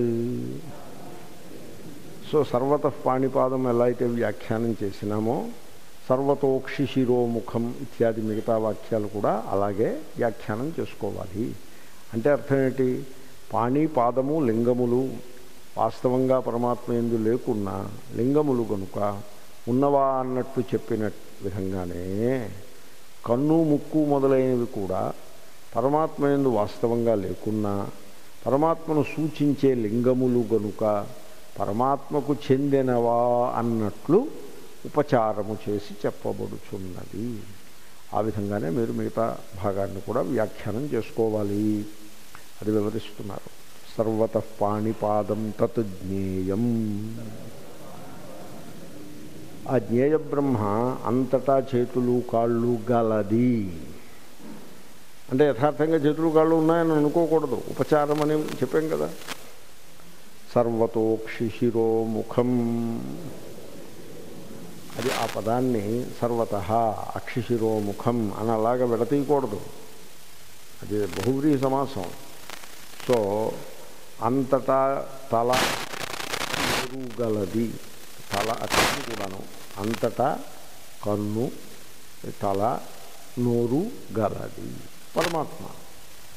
సో సర్వత పాణిపాదం ఎలా అయితే వ్యాఖ్యానం చేసినామో సర్వతోక్షి శిరోముఖం ఇత్యాది మిగతా వాక్యాలు కూడా అలాగే వ్యాఖ్యానం చేసుకోవాలి అంటే అర్థం ఏంటి పాణి పాదము లింగములు వాస్తవంగా పరమాత్మ ఎందు లేకున్నా లింగములు గనుక ఉన్నవా అన్నట్టు చెప్పిన విధంగానే కన్ను ముక్కు మొదలైనవి కూడా పరమాత్మ ఎందు వాస్తవంగా లేకున్నా పరమాత్మను సూచించే లింగములు గనుక పరమాత్మకు చెందినవా అన్నట్లు ఉపచారము చేసి చెప్పబడుచున్నది ఆ విధంగానే మీరు మిగతా భాగాన్ని కూడా వ్యాఖ్యానం చేసుకోవాలి అది వివరిస్తున్నారు సర్వత పాణిపాదం తత్ జ్ఞేయం ఆ జ్ఞేయ బ్రహ్మ అంతటా చేతులు కాళ్ళు గలది అంటే యథార్థంగా చేతులు కాళ్ళు ఉన్నాయని అనుకోకూడదు ఉపచారం అని చెప్పాం కదా సర్వతోక్షి శిరోముఖం అది ఆ పదాన్ని సర్వత అక్షిశిరోముఖం అని అలాగా విడతీయకూడదు అది బహువ్రీ సమాసం సో అంతటా తల గలది తల అక్షరం కూడాను అంతటా కన్ను తల నోరు గలది పరమాత్మ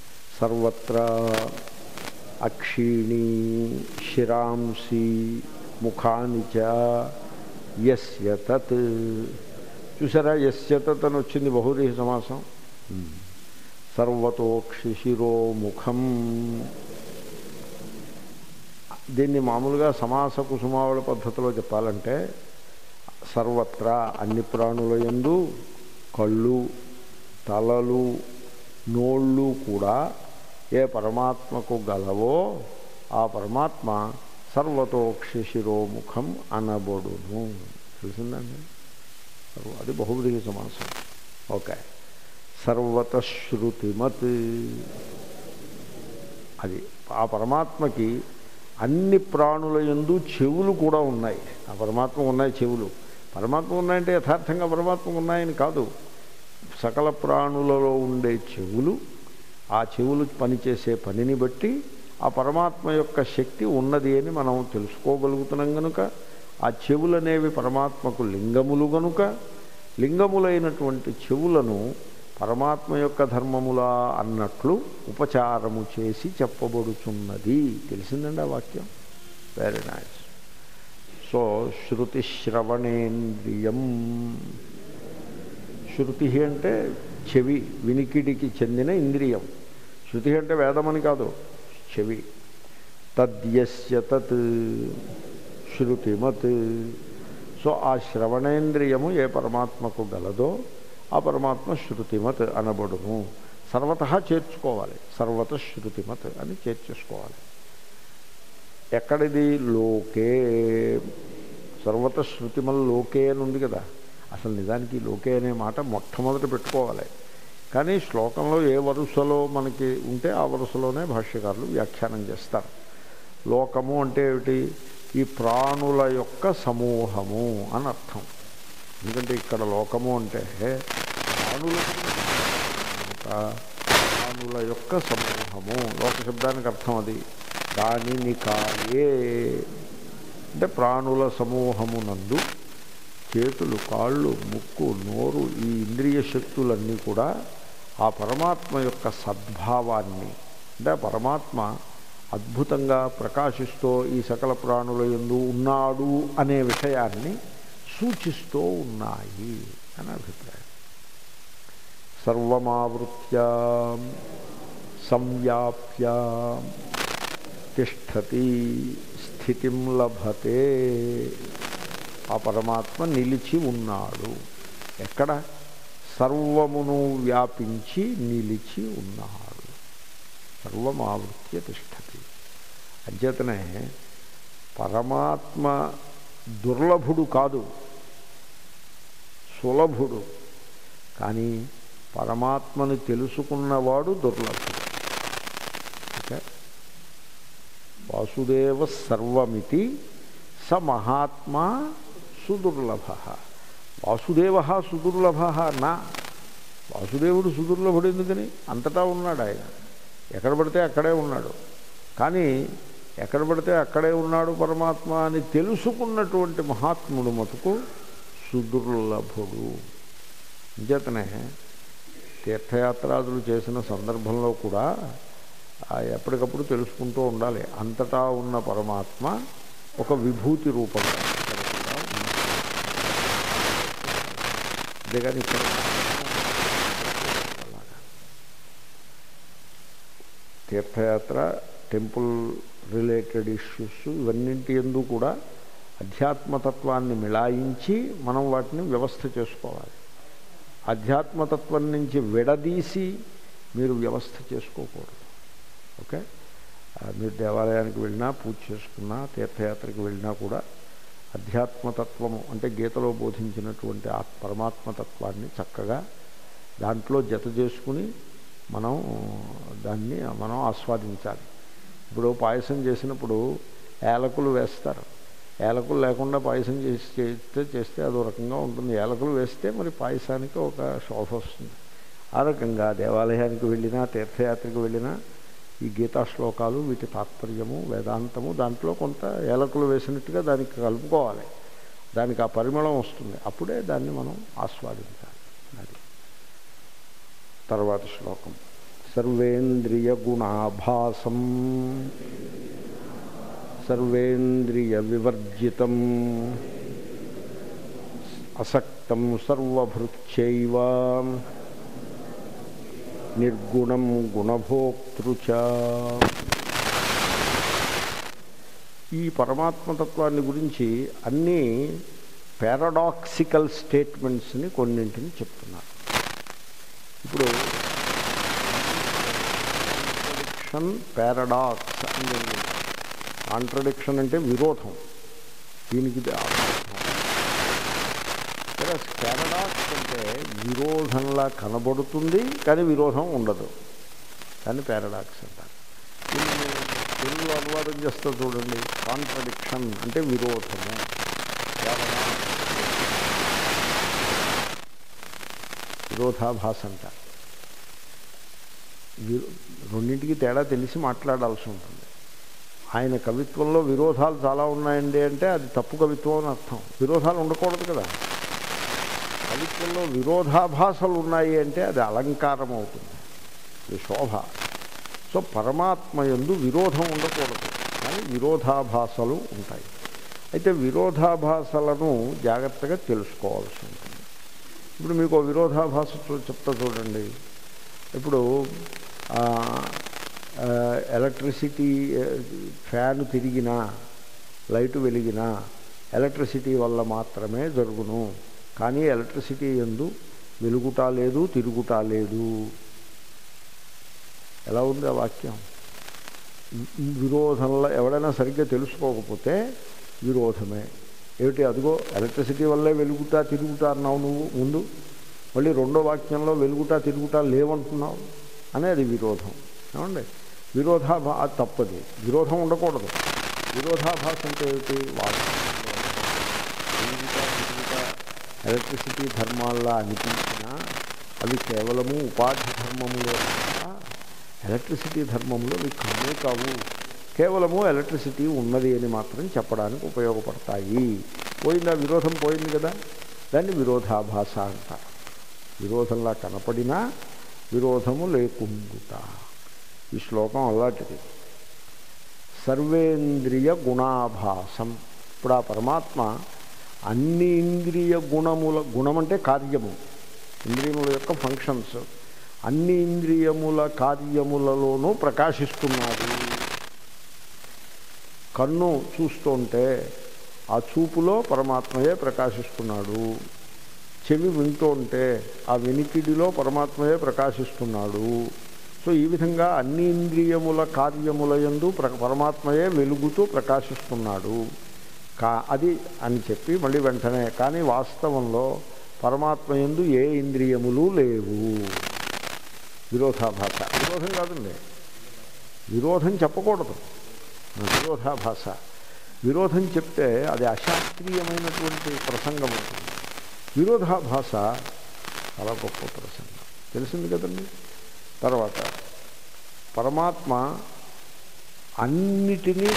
సర్వత్రా అక్షీణి శిరాంసి ముఖాని చ యస్య తత్ చూసారా యస్య తత్ అని వచ్చింది బహురీహ సమాసం సర్వతోక్షి శిరోముఖం దీన్ని మామూలుగా సమాస కుసుమావళి పద్ధతిలో చెప్పాలంటే సర్వత్రా అన్ని ప్రాణుల యందు కళ్ళు తలలు నోళ్ళు కూడా ఏ పరమాత్మకు గలవో ఆ పరమాత్మ సర్వతోక్షి శిరోముఖం అనబడును తెలిసిందండి సర్వ- అది బహువ్రీహి సమాసం ఓకే సర్వత శృతిమత్ అది ఆ పరమాత్మకి అన్ని ప్రాణుల యందు చెవులు కూడా ఉన్నాయి ఆ పరమాత్మ ఉన్నాయి చెవులు పరమాత్మ ఉన్నాయంటే యథార్థంగా పరమాత్మ ఉన్నాయని కాదు సకల ప్రాణులలో ఉండే చెవులు ఆ చెవులు పనిచేసే పనిని బట్టి ఆ పరమాత్మ యొక్క శక్తి ఉన్నది అని మనం తెలుసుకోగలుగుతున్నాం కనుక ఆ చెవులనేవి పరమాత్మకు లింగములు గనుక లింగములైనటువంటి చెవులను పరమాత్మ యొక్క ధర్మములా అన్నట్లు ఉపచారము చేసి చెప్పబడుచున్నది తెలిసిందండి ఆ వాక్యం వెరీ నైస్ సో శృతి శ్రవణేంద్రియం శృతి అంటే చెవి వినికిడికి చెందిన ఇంద్రియం శృతి అంటే వేదమని కాదు చెవి తద్యస్య తత్ శృతిమత్ సో ఆ శ్రవణేంద్రియము ఏ పరమాత్మకు గలదో ఆ పరమాత్మ శృతిమత్ అనబడును సర్వత చేర్చుకోవాలి సర్వత శృతిమత్ అని చేర్చేసుకోవాలి ఎక్కడిది లోకే సర్వత శృతిమల్ లోకే అని ఉంది కదా అసలు నిజానికి లోకే అనే మాట మొట్టమొదట పెట్టుకోవాలి కానీ శ్లోకంలో ఏ వరుసలో మనకి ఉంటే ఆ వరుసలోనే భాష్యకారులు వ్యాఖ్యానం చేస్తారు లోకము అంటే ఏమిటి ఈ ప్రాణుల యొక్క సమూహము అని అర్థం ఎందుకంటే ఇక్కడ లోకము అంటే ప్రాణుల కనుక ప్రాణుల యొక్క సమూహము లోక శబ్దానికి అర్థం అది దానిని కాయే అంటే ప్రాణుల సమూహమునందు చేతులు కాళ్ళు ముక్కు నోరు ఈ ఇంద్రియ శక్తులన్నీ కూడా ఆ పరమాత్మ యొక్క సద్భావాన్ని అంటే ఆ పరమాత్మ అద్భుతంగా ప్రకాశిస్తూ ఈ సకల ప్రాణుల యందు ఉన్నాడు అనే విషయాన్ని సూచిస్తూ ఉన్నాయి అని అభిప్రాయం సర్వమావృత్య సంవ్యాప్య తిష్టతి స్థితిం లభతే ఆ పరమాత్మ నిలిచి ఉన్నాడు ఎక్కడ సర్వమును వ్యాపించి నిలిచి ఉన్నాడు సర్వమావృత్య తిష్టతి అంచేతనే పరమాత్మ దుర్లభుడు కాదు సులభుడు కానీ పరమాత్మని తెలుసుకున్నవాడు దుర్లభుడు ఓకే వాసుదేవ సర్వమితి స మహాత్మా సుదుర్లభ వాసుదేవ సుదుర్లభ నా వాసుదేవుడు సుదుర్లభుడు ఎందుకని అంతటా ఉన్నాడు ఆయన ఎక్కడ పడితే అక్కడే ఉన్నాడు కానీ ఎక్కడ పడితే అక్కడే ఉన్నాడు పరమాత్మ అని తెలుసుకున్నటువంటి మహాత్ముడు మటుకు సుదుర్లభుడు అంచేతనే తీర్థయాత్రాదులు చేసిన సందర్భంలో కూడా ఆ ఎప్పటికప్పుడు తెలుసుకుంటూ ఉండాలి అంతటా ఉన్న పరమాత్మ ఒక విభూతి రూపంగా ఇక్కడ కూడా ఉన్నాడు అంతేగాని ఇక్కడ అలాగా. తీర్థయాత్ర టెంపుల్ రిలేటెడ్ ఇష్యూస్ ఇవన్నింటి ఎందు కూడా అధ్యాత్మతత్వాన్ని మిళాయించి మనం వాటిని వ్యవస్థ చేసుకోవాలి అధ్యాత్మతత్వం నుంచి విడదీసి మీరు వ్యవస్థ చేసుకోకూడదు ఓకే ఆ, మీరు దేవాలయానికి వెళ్ళినా పూజ చేసుకున్నా తీర్థయాత్రకి వెళ్ళినా కూడా అధ్యాత్మతత్వము అంటే గీతలో బోధించినటువంటి ఆ పరమాత్మతత్వాన్ని చక్కగా దాంట్లో జత చేసుకుని మనం దాన్ని మనం ఆస్వాదించాలి ఇప్పుడు పాయసం చేసినప్పుడు ఏలకులు వేస్తారు ఏలకులు లేకుండా పాయసం చేసి చేస్తే చేస్తే అదో రకంగా ఉంటుంది ఏలకులు వేస్తే మరి పాయసానికి ఒక శోభ వస్తుంది ఆ రకంగా దేవాలయానికి వెళ్ళినా తీర్థయాత్రకు వెళ్ళినా ఈ గీతా శ్లోకాలు వీటి తాత్పర్యము వేదాంతము దాంట్లో కొంత ఏలకులు వేసినట్టుగా దానికి కలుపుకోవాలి దానికి ఆ పరిమళం వస్తుంది అప్పుడే దాన్ని మనం ఆస్వాదించాలి అది తర్వాత శ్లోకం సర్వేంద్రియ గుణాభాసం సర్వేంద్రియ వివర్జితం అసక్తం సర్వభృత్యైవ నిర్గుణం గుణభోక్తృచ ఈ పరమాత్మతత్వాన్ని గురించి అన్ని పారాడాక్సికల్ స్టేట్మెంట్స్ని కొన్నింటిని చెప్తున్నారు ఇప్పుడు కాంట్రడిక్షన్ పారాడాక్స్ అని కాంట్రడిక్షన్ అంటే విరోధం దీనికి పారాడాక్స్ అంటే విరోధంలా కనబడుతుంది కానీ విరోధం ఉండదు కానీ పారాడాక్స్ అంటారు దీన్ని తెలుగులో అనువాదం చేస్తూ చూడండి కాంట్రడిక్షన్ అంటే విరోధము విరోధాభాస అంటారు రెండింటికి తేడా తెలిసి మాట్లాడాల్సి ఉంటుంది ఆయన కవిత్వంలో విరోధాలు చాలా ఉన్నాయండి అంటే అది తప్పు కవిత్వం అని అర్థం విరోధాలు ఉండకూడదు కదా కవిత్వంలో విరోధాభాసలు ఉన్నాయి అంటే అది అలంకారం అవుతుంది ఇది శోభ సో పరమాత్మ ఎందు విరోధం ఉండకూడదు కానీ విరోధాభాసలు ఉంటాయి అయితే విరోధాభాసలను జాగ్రత్తగా తెలుసుకోవాల్సి ఉంటుంది ఇప్పుడు మీకు విరోధాభాస చెప్తా చూడండి ఇప్పుడు ఎలక్ట్రిసిటీ ఫ్యాన్ తిరిగినా లైటు వెలిగినా ఎలక్ట్రిసిటీ వల్ల మాత్రమే జరుగును కానీ ఎలక్ట్రిసిటీ ఎందు వెలుగుట లేదు తిరుగుట లేదు ఎలా ఉంది ఆ వాక్యం విరోధంలో ఎవడైనా సరిగ్గా తెలుసుకోకపోతే విరోధమే ఏమిటి అదిగో ఎలక్ట్రిసిటీ వల్లే వెలుగుతా తిరుగుతా అన్నావు నువ్వు ముందు మళ్ళీ రెండో వాక్యంలో వెలుగుతా తిరుగుతా లేవంటున్నావు అనే అది విరోధం ఏమండి విరోధాభా అది తప్పది విరోధం ఉండకూడదు విరోధాభాస అంటే ఏమిటి వాస్తవంలో వెలుగుతా తిరుగుతా ఎలక్ట్రిసిటీ ధర్మాల్లా అనిపించినా అవి కేవలము ఉపాధి ధర్మములో ఎలక్ట్రిసిటీ ధర్మంలో అవి కానే కావు కేవలము ఎలక్ట్రిసిటీ ఉన్నది అని మాత్రం చెప్పడానికి ఉపయోగపడతాయి పోయిందా విరోధం పోయింది కదా దాన్ని విరోధాభాస అంటారు విరోధంలా కనపడినా విరోధము లేకుండుట ఈ శ్లోకం అలాంటిది సర్వేంద్రియ గుణాభాసం ఇప్పుడు ఆ పరమాత్మ అన్ని ఇంద్రియ గుణముల గుణం అంటే కార్యము ఇంద్రియముల యొక్క ఫంక్షన్స్ అన్ని ఇంద్రియముల కార్యములలోనూ ప్రకాశిస్తున్నాడు కన్ను చూస్తుంటే ఆ చూపులో పరమాత్మయే ప్రకాశిస్తున్నాడు చెవి వింటుంటే ఆ వినికిడిలో పరమాత్మయే ప్రకాశిస్తున్నాడు సో ఈ విధంగా అన్ని ఇంద్రియముల కార్యముల యందు పరమాత్మయే వెలుగుతూ ప్రకాశిస్తున్నాడు కా అది అని చెప్పి మళ్ళీ వెంటనే కానీ వాస్తవంలో పరమాత్మ యందు ఏ ఇంద్రియములు లేవు విరోధాభాష విరోధం కాదండి విరోధం చెప్పకూడదు విరోధాభాష విరోధం చెప్తే అది అశాస్త్రీయమైనటువంటి ప్రసంగం అవుతుంది విరోధాభాష చాలా గొప్ప ప్రసంగం తెలిసింది కదండి తర్వాత పరమాత్మ అన్నిటినీ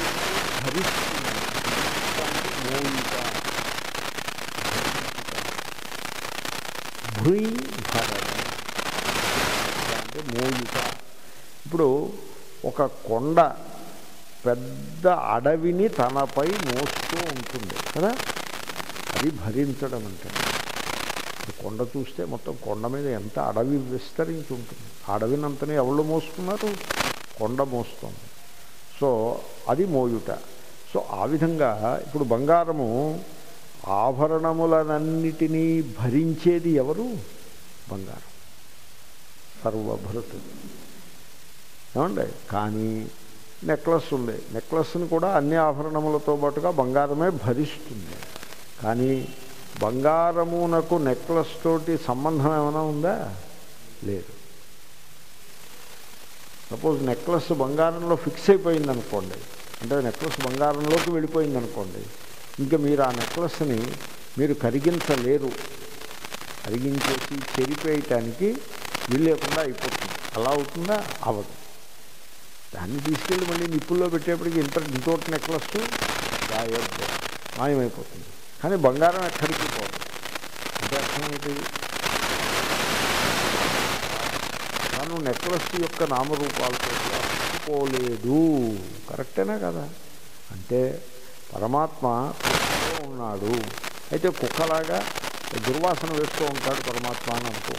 భూయి భరణ అంటే మోయుట ఇప్పుడు ఒక కొండ పెద్ద అడవిని తనపై మోస్తూ ఉంటుంది కదా అది భరించడం అంటే కొండ చూస్తే మొత్తం కొండ మీద ఎంత అడవి విస్తరించి ఉంటుంది అడవినంతనే ఎవరు మోస్తున్నారు కొండ మోస్తుంది సో అది మోయుట సో ఆ విధంగా ఇప్పుడు బంగారము ఆభరణములనన్నిటినీ భరించేది ఎవరు బంగారం సర్వభృత్ ఏమండి కానీ నెక్లెస్ ఉంది నెక్లెస్ని కూడా అన్ని ఆభరణములతో పాటుగా బంగారమే భరిస్తుంది కానీ బంగారమునకు నెక్లెస్ తోటి సంబంధం ఏమైనా ఉందా లేదు సపోజ్ నెక్లెస్ బంగారంలో ఫిక్స్ అయిపోయింది అనుకోండి అంటే నెక్లెస్ బంగారంలోకి వెళ్ళిపోయింది అనుకోండి ఇంకా మీరు ఆ నెక్లెస్ని మీరు కరిగించలేరు కరిగించేసి చెరిపేయటానికి వీలు లేకుండా అయిపోతుంది అలా అవుతుందా అవదు దాన్ని తీసుకెళ్ళి మళ్ళీ నిప్పుల్లో పెట్టేప్పటికి ఇంత ఇంకోటి నెక్లెస్ గాయబ్ మాయమైపోతుంది కానీ బంగారం ఎక్కడికి పోదు అంటే అర్థం ఏంటి తను నెక్లెస్ యొక్క నామరూపాలతో పోలేదు కరెక్టేనా కదా అంటే పరమాత్మ కుక్కలో ఉన్నాడు అయితే కుక్కలాగా దుర్వాసన వేస్తూ ఉంటాడు పరమాత్మ అని అనుకో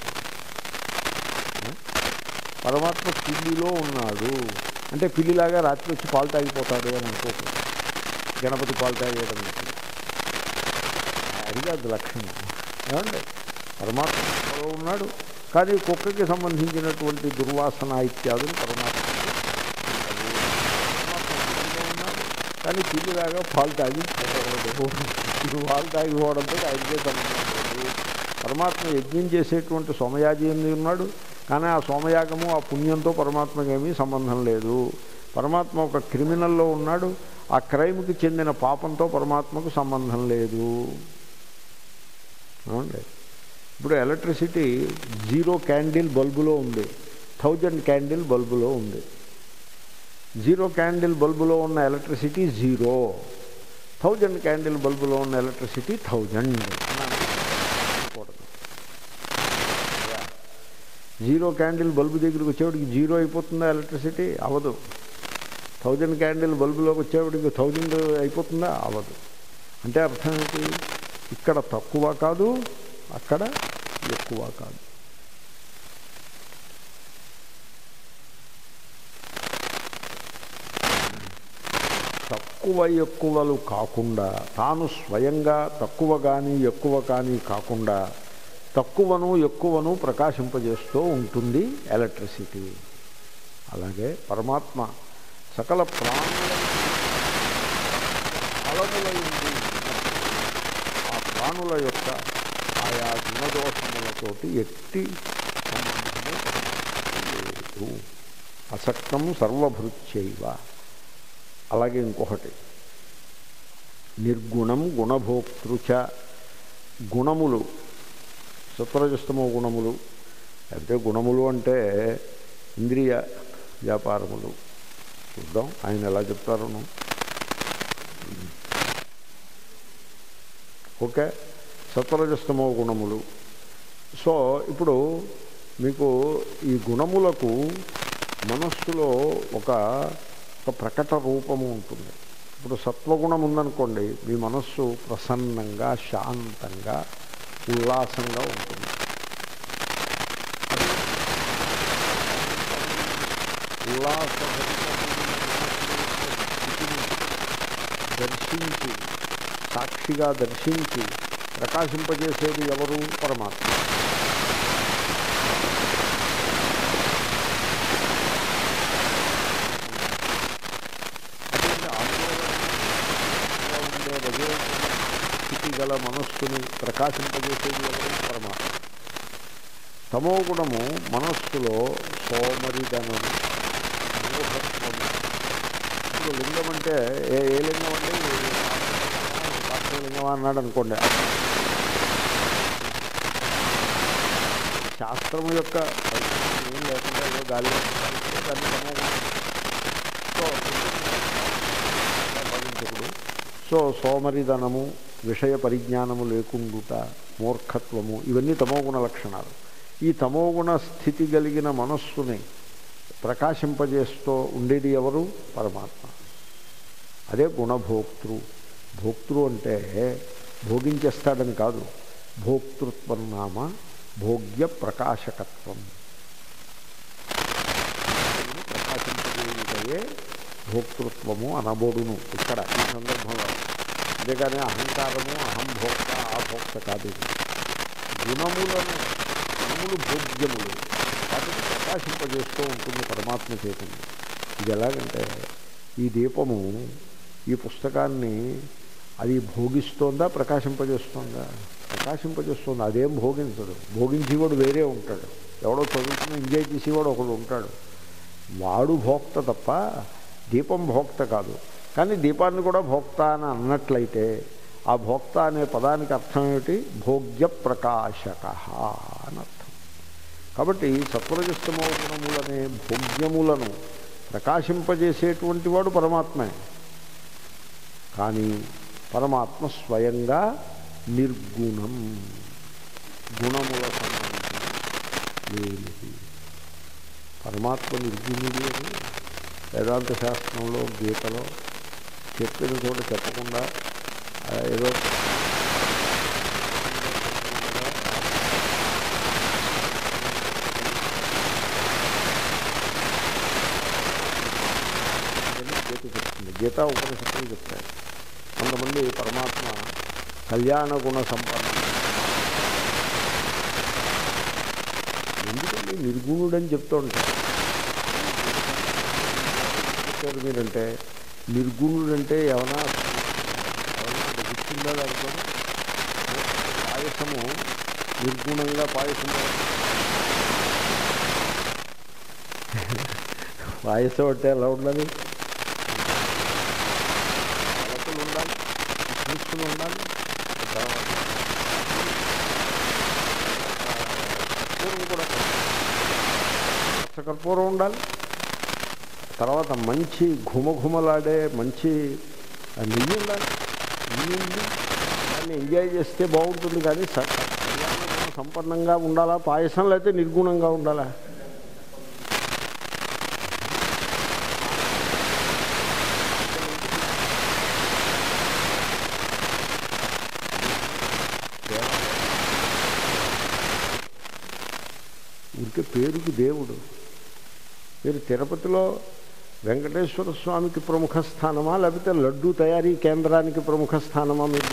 పరమాత్మ పిల్లిలో ఉన్నాడు అంటే పిల్లిలాగా రాత్రి వచ్చి పాలు తాగిపోతాడు అని అనుకోకూడదు గణపతి పాలు తాగేయడం లేదు. అది కాదు లక్షణం ఏమండి పరమాత్మ కుక్కలో ఉన్నాడు కానీ కుక్కకి సంబంధించినటువంటి దుర్వాసన ఇత్యాదులు పరమాత్మ ఉన్నాడు కానీ పిల్లిలాగా పాలు తాగి పోకూడదు. ఇది పాలు తాగిపోవడంతో ఆయనకే సంబంధం లేదు పరమాత్మ యజ్ఞం చేసేటువంటి సోమయాజి ఎందు ఉన్నాడు కానీ ఆ సోమయాగము ఆ పుణ్యంతో పరమాత్మకి ఏమీ సంబంధం లేదు పరమాత్మ ఒక క్రిమినల్లో ఉన్నాడు ఆ క్రైమ్కి చెందిన పాపంతో పరమాత్మకు సంబంధం లేదు అవునండి ఇప్పుడు ఎలక్ట్రిసిటీ జీరో క్యాండిల్ బల్బులో ఉంది థౌజండ్ క్యాండిల్ బల్బులో ఉంది జీరో క్యాండిల్ బల్బులో ఉన్న ఎలక్ట్రిసిటీ జీరో థౌజండ్ క్యాండిల్ బల్బులో ఉన్న ఎలక్ట్రిసిటీ థౌజండ్ అనకూడదు జీరో క్యాండిల్ బల్బు దగ్గరికి వచ్చేవాడికి జీరో అయిపోతుందా ఎలక్ట్రిసిటీ అవదు థౌజండ్ క్యాండిల్ బల్బులోకి వచ్చేవాడికి థౌజండ్ అయిపోతుందా అవదు అంటే అర్థం ఏంటి ఇక్కడ తక్కువ కాదు అక్కడ ఎక్కువ కాదు తక్కువ ఎక్కువలు కాకుండా తాను స్వయంగా తక్కువ కానీ ఎక్కువ కానీ కాకుండా తక్కువను ఎక్కువను ప్రకాశింపజేస్తూ ఉంటుంది ఎలక్ట్రిసిటీ అలాగే పరమాత్మ సకల ప్రాణుల ఫలములైంది ఆ ప్రాణుల యొక్క ఆయా గుణదోషములతోటి ఎట్టి సంబంధము లేదు అసక్తం సర్వభృత్యైవ అలాగే ఇంకొకటి నిర్గుణం గుణభోక్తృచ గుణములు సత్వరజస్తమో గుణములు అంటే గుణములు అంటే ఇంద్రియ వ్యాపారములు చూద్దాం ఆయన ఎలా చెప్తారను ఓకే సత్వరజస్తమో గుణములు సో ఇప్పుడు మీకు ఈ గుణములకు మనస్సులో ఒక ఒక ప్రకట రూపము ఉంటుంది ఇప్పుడు సత్వగుణం ఉందనుకోండి మీ మనస్సు ప్రసన్నంగా శాంతంగా ఉల్లాసంగా ఉంటుంది ఉల్లాస దర్శించి సాక్షిగా దర్శించి ప్రకాశింపజేసేది ఎవరు పరమాత్మ అటువంటి ఆందోళనగా ఉండే రజో స్థితి గల మనస్సుని ప్రకాశింపజేసేది ఎవరు పరమాత్మ తమో గుణము మనస్సులో సోమరిధనము మూఢత్వము ఇప్పుడు లింగం అంటే ఏ ఏ లింగం అంటే లింగం అన్నాడు అనుకోండి శాస్త్రం యొక్క పరిస్థితి ఏం లేకుండా ఏదో గాలి దాన్ని తమో గుణం సో భగవంతుడు సో సోమరిధనము విషయ పరిజ్ఞానము లేకుండుట మూర్ఖత్వము ఇవన్నీ తమోగుణ లక్షణాలు ఈ తమోగుణ స్థితి కలిగిన మనస్సుని ప్రకాశింపజేస్తూ ఉండేది ఎవరు పరమాత్మ అదే గుణభోక్తృ భోక్తృ అంటే భోగించేస్తాడని కాదు భోక్తృత్వం నామ భోగ్య ప్రకాశకత్వం ప్రకాశింపజేయుటయే భోక్తృత్వము అనబోడును ఇక్కడ ఈ సందర్భంలో అంతేగాని అహంకారము అహం భోక్త ఆ భోక్త కాదు ఇది గుణములను గుణములు భోగ్యములు వాటిని ప్రకాశింపజేస్తూ ఉంటుంది పరమాత్మ చైతన్యం ఇది ఎలాగంటే ఈ దీపము ఈ పుస్తకాన్ని అది భోగిస్తోందా ప్రకాశింపజేస్తోందా ప్రకాశింపజేస్తుంది అదేం భోగించదు భోగించేవాడు వేరే ఉంటాడు ఎవడో చదువుకుని ఎంజాయ్ చేసేవాడు ఒకడు ఉంటాడు వాడు భోక్త తప్ప దీపం భోక్త కాదు కానీ దీపాన్ని కూడా భోక్త అని అన్నట్లయితే ఆ భోక్త అనే పదానికి అర్థం ఏమిటి భోగ్య ప్రకాశక అని అర్థం కాబట్టి సత్వరజస్తమో గుణములనే భోగ్యములను ప్రకాశింపజేసేటువంటి వాడు పరమాత్మే కానీ పరమాత్మ స్వయంగా నిర్గుణం గుణముల సంబంధం లేనిది పరమాత్మ నిర్గుణుడు అని వేదాంత శాస్త్రంలో గీతలో చెప్పిన చోట చెప్పకుండా ఆ, ఏదో అని గీత చెప్తుంది గీతా ఉపనిషత్తులు చెప్తాయి కొంతమంది పరమాత్మ కళ్యాణ గుణ సంపన్న ఎందుకండి నిర్గుణుడని చెప్తూ ఉంటారు చెప్పారు మీరంటే నిర్గుణుడంటే ఏమైనా ఏమైనా గుర్తుందా దాంట్లో పాయసము నిర్గుణంగా పాయసం పాయసం అంటే ఎలా ఉండాలి అలకలు ఉండాలి కిస్మిస్సులు ఉండాలి తర్వాత కర్పూరం కూడా పచ్చ కర్పూరం ఉండాలి తర్వాత మంచి ఘుమఘుమలాడే మంచి నెయ్యి ఉండాలి నెయ్యి ఉండి దాన్ని ఎంజాయ్ చేస్తే బాగుంటుంది కానీ స- కళ్యాణ గుణ సంపన్నంగా ఉండాలా పాయసం లేకపోతే నిర్గుణంగా ఉండాలా ఊరికే పేరుకి దేవుడు మీరు తిరుపతిలో వెంకటేశ్వర స్వామికి ప్రముఖ స్థానమా లేకపోతే లడ్డూ తయారీ కేంద్రానికి ప్రముఖ స్థానమా మీరు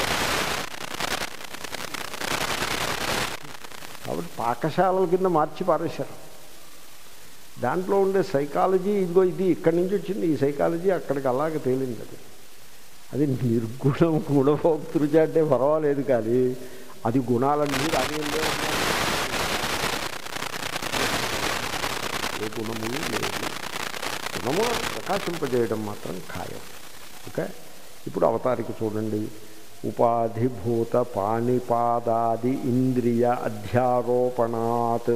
కాబట్టి పాకశాలల కింద మార్చి పారేశారు దాంట్లో ఉండే సైకాలజీ ఇదిగో ఇది ఇక్కడి నుంచి వచ్చింది ఈ సైకాలజీ అక్కడికి అలాగే తేలింది అది అది నిర్గుణం గుణభోక్తృజ అంటే పర్వాలేదు కానీ అది గుణాలన్నీ రానియందే ఉన్నాయి ఏ గుణములు లేదు గుణములు ప్రకాశింపజేయడం మాత్రం ఖాయం ఓకే ఇప్పుడు అవతారికి చూడండి ఉపాధిభూత పాణిపాదాది ఇంద్రియ అధ్యారోపణాత్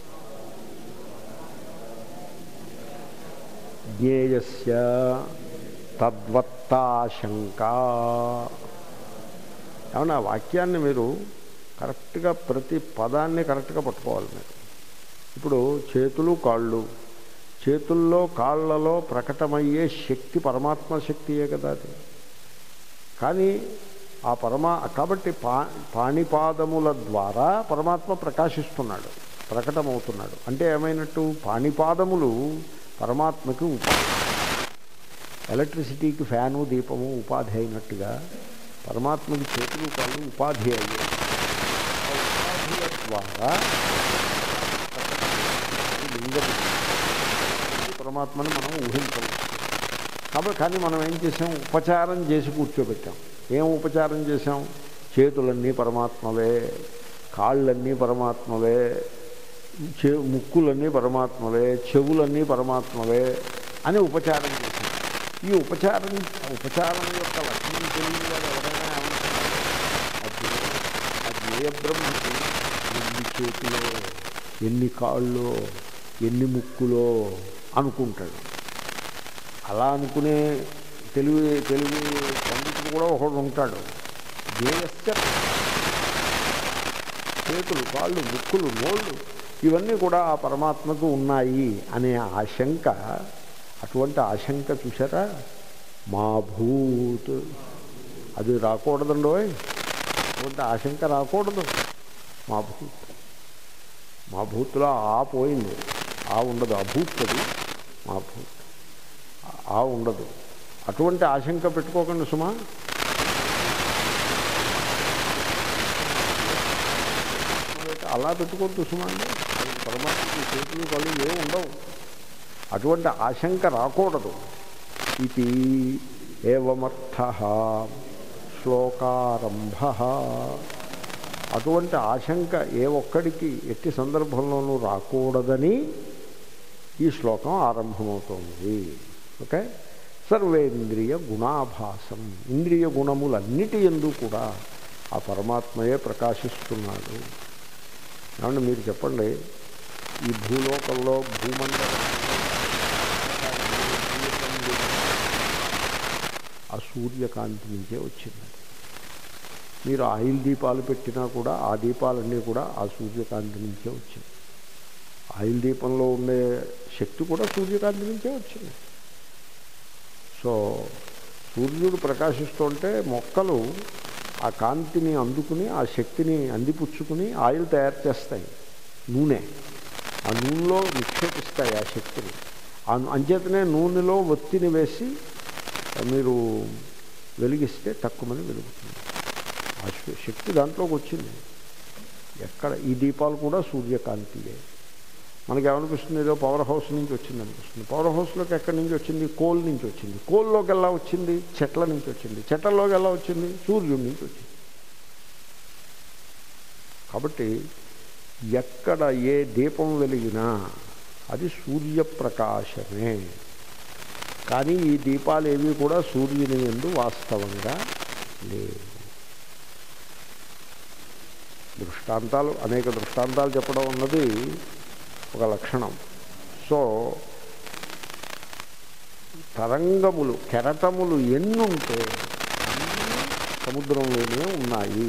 జ్ఞేయస్య తద్వత్తాశంకా ఏమన్నా ఆ వాక్యాన్ని మీరు కరెక్ట్గా ప్రతి పదాన్ని కరెక్ట్గా పట్టుకోవాలి మీరు ఇప్పుడు చేతులు కాళ్ళు చేతుల్లో కాళ్ళలో ప్రకటమయ్యే శక్తి పరమాత్మ శక్తియే కదా అది కానీ ఆ పరమా కాబట్టి పా పాణిపాదముల ద్వారా పరమాత్మ ప్రకాశిస్తున్నాడు ప్రకటమవుతున్నాడు అంటే ఏమైనట్టు పాణిపాదములు పరమాత్మకి ఉపాధి ఎలక్ట్రిసిటీకి ఫ్యాను దీపము ఉపాధి అయినట్టుగా పరమాత్మకి చేతులు కాళ్ళు ఉపాధి అయ్యాయి ఆ ఉపాధిల ద్వారా లింగము పరమాత్మని మనం ఊహించవచ్చు కాబట్టి కానీ మనం ఏం చేసాం ఉపచారం చేసి కూర్చోబెట్టాం ఏం ఉపచారం చేసాం చేతులన్నీ పరమాత్మవే కాళ్ళన్నీ పరమాత్మవే చె ముక్కులన్నీ పరమాత్మవే చెవులన్నీ పరమాత్మవే అని ఉపచారం చేసాం ఈ ఉపచారం ఉపచారం యొక్క లక్షణం తెలియని వాడు ఎవరైనా ఏమంటున్నారు ఆ జ్ఞేయ బ్రహ్మకి ఎన్ని చేతులో ఎన్ని కాళ్ళో ఎన్ని ముక్కులో అనుకుంటాడు అలా అనుకునే తెలివి తెలివి పండితుడు కూడా ఒకడు ఉంటాడు జ్ఞేయస్య చేతులు కాళ్ళు ముక్కులు నోళ్ళు ఇవన్నీ కూడా ఆ పరమాత్మకు ఉన్నాయి అనే ఆశంక అటువంటి ఆశంక చూసారా మా భూత్ అది రాకూడదండోయ్ అటువంటి ఆశంక రాకూడదు మా భూత్ మా భూత్లో ఆ పోయింది ఆ ఉండదు అభూత్ అది మా భూత్ ఆ ఉండదు అటువంటి ఆశంక పెట్టుకోకండి సుమా అలా పెట్టుకోవద్దు సుమా అండి అది పరమాత్మకి చేతులు కళ్ళు ఏమి ఉండవు అటువంటి ఆశంక రాకూడదు ఇది ఏవమర్థ శ్లోకారంభ అటువంటి ఆశంక ఏ ఒక్కడికి ఎట్టి సందర్భంలోనూ రాకూడదని ఈ శ్లోకం ఆరంభమవుతోంది ఓకే సర్వేంద్రియ గుణాభాసం ఇంద్రియ గుణములన్నిటి ఎందు కూడా ఆ పరమాత్మయే ప్రకాశిస్తున్నాడు ఏమంటే మీరు చెప్పండి ఈ భూలోకంలో భూమండలం ఆ సూర్యకాంతి నుంచే వచ్చింది మీరు ఆయిల్ దీపాలు పెట్టినా కూడా ఆ దీపాలన్నీ కూడా ఆ సూర్యకాంతి నుంచే వచ్చింది ఆయిల్ దీపంలో ఉండే శక్తి కూడా సూర్యకాంతి నుంచే వచ్చింది సో సూర్యుడు ప్రకాశిస్తుంటే మొక్కలు ఆ కాంతిని అందుకుని ఆ శక్తిని అందిపుచ్చుకుని ఆయిల్ తయారు చేస్తాయి నూనె ఆ నూనెలో నిక్షేపిస్తాయి ఆ శక్తిని ఆ అంచేతనే నూనెలో ఒత్తిని వేసి మీరు వెలిగిస్తే తక్కువని వెలుగుతుంది ఆ శ- శక్తి దాంట్లోకి వచ్చింది ఎక్కడ ఈ దీపాలు కూడా సూర్యకాంతియే మనకి ఏమనిపిస్తుంది ఏదో పవర్ హౌస్ నుంచి వచ్చింది అనిపిస్తుంది పవర్ హౌస్లోకి ఎక్కడి నుంచి వచ్చింది కోల్ నుంచి వచ్చింది కోల్లోకి ఎలా వచ్చింది చెట్ల నుంచి వచ్చింది చెట్లలోకి ఎలా వచ్చింది సూర్యుడి నుంచి వచ్చింది కాబట్టి ఎక్కడ ఏ దీపం వెలిగినా అది సూర్యప్రకాశమే కానీ ఈ దీపాలు ఏవి కూడా సూర్యుని ఎందు వాస్తవంగా లేవు దృష్టాంతాలు అనేక దృష్టాంతాలు చెప్పడం అన్నది ఒక లక్షణం సో తరంగములు కెరటములు ఎన్నుంటే అన్నీ సముద్రంలోనే ఉన్నాయి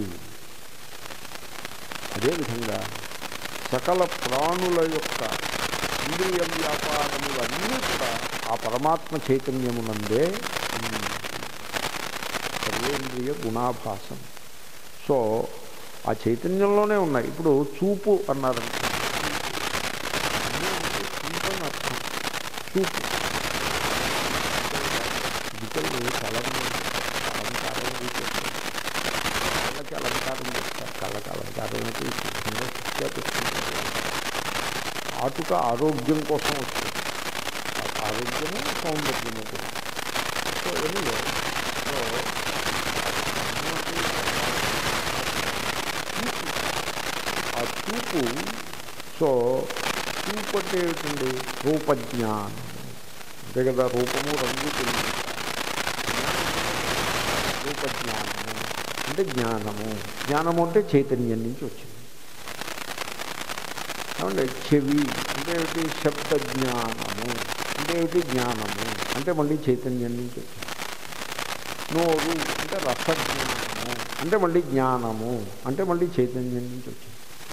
అదేవిధంగా సకల ప్రాణుల యొక్క ఇంద్రియ వ్యాపారములన్నీ కూడా ఆ పరమాత్మ చైతన్యమునందే ఉన్నాయి. సర్వేంద్రియ గుణాభాసం సో ఆ చైతన్యంలోనే ఉన్నాయి ఇప్పుడు చూపు అన్నారంటే చూపు అని అర్థం చూపు ఇతరులు కళను అలంకారం చేస్తారు కళ్ళకి అలంకారం చేస్తారు కళ్ళకి అలంకారం అయితే శుభ్రంగా శుద్ధిగా పెట్టుకుంటారు ఆటుక ఆరోగ్యం కోసం వస్తుంది ఆ ఆరోగ్యము సౌందర్యము కూడా సో ఎనివే సో ఆ చూపు సో చూపు అంటే ఏమిటండి రూపజ్ఞానం అంతే కదా రూపము రంగు తెలియదు రూపజ్ఞానము అంటే జ్ఞానము జ్ఞానము అంటే చైతన్యం నుంచి వచ్చింది ఏమంటే చెవి అంటే ఏమిటి శబ్ద జ్ఞానము అంటే ఏమిటి జ్ఞానము అంటే మళ్ళీ చైతన్యం నుంచి వచ్చింది నోరు అంటే రసజ్ఞానము అంటే మళ్ళీ జ్ఞానము అంటే మళ్ళీ చైతన్యం నుంచి వచ్చింది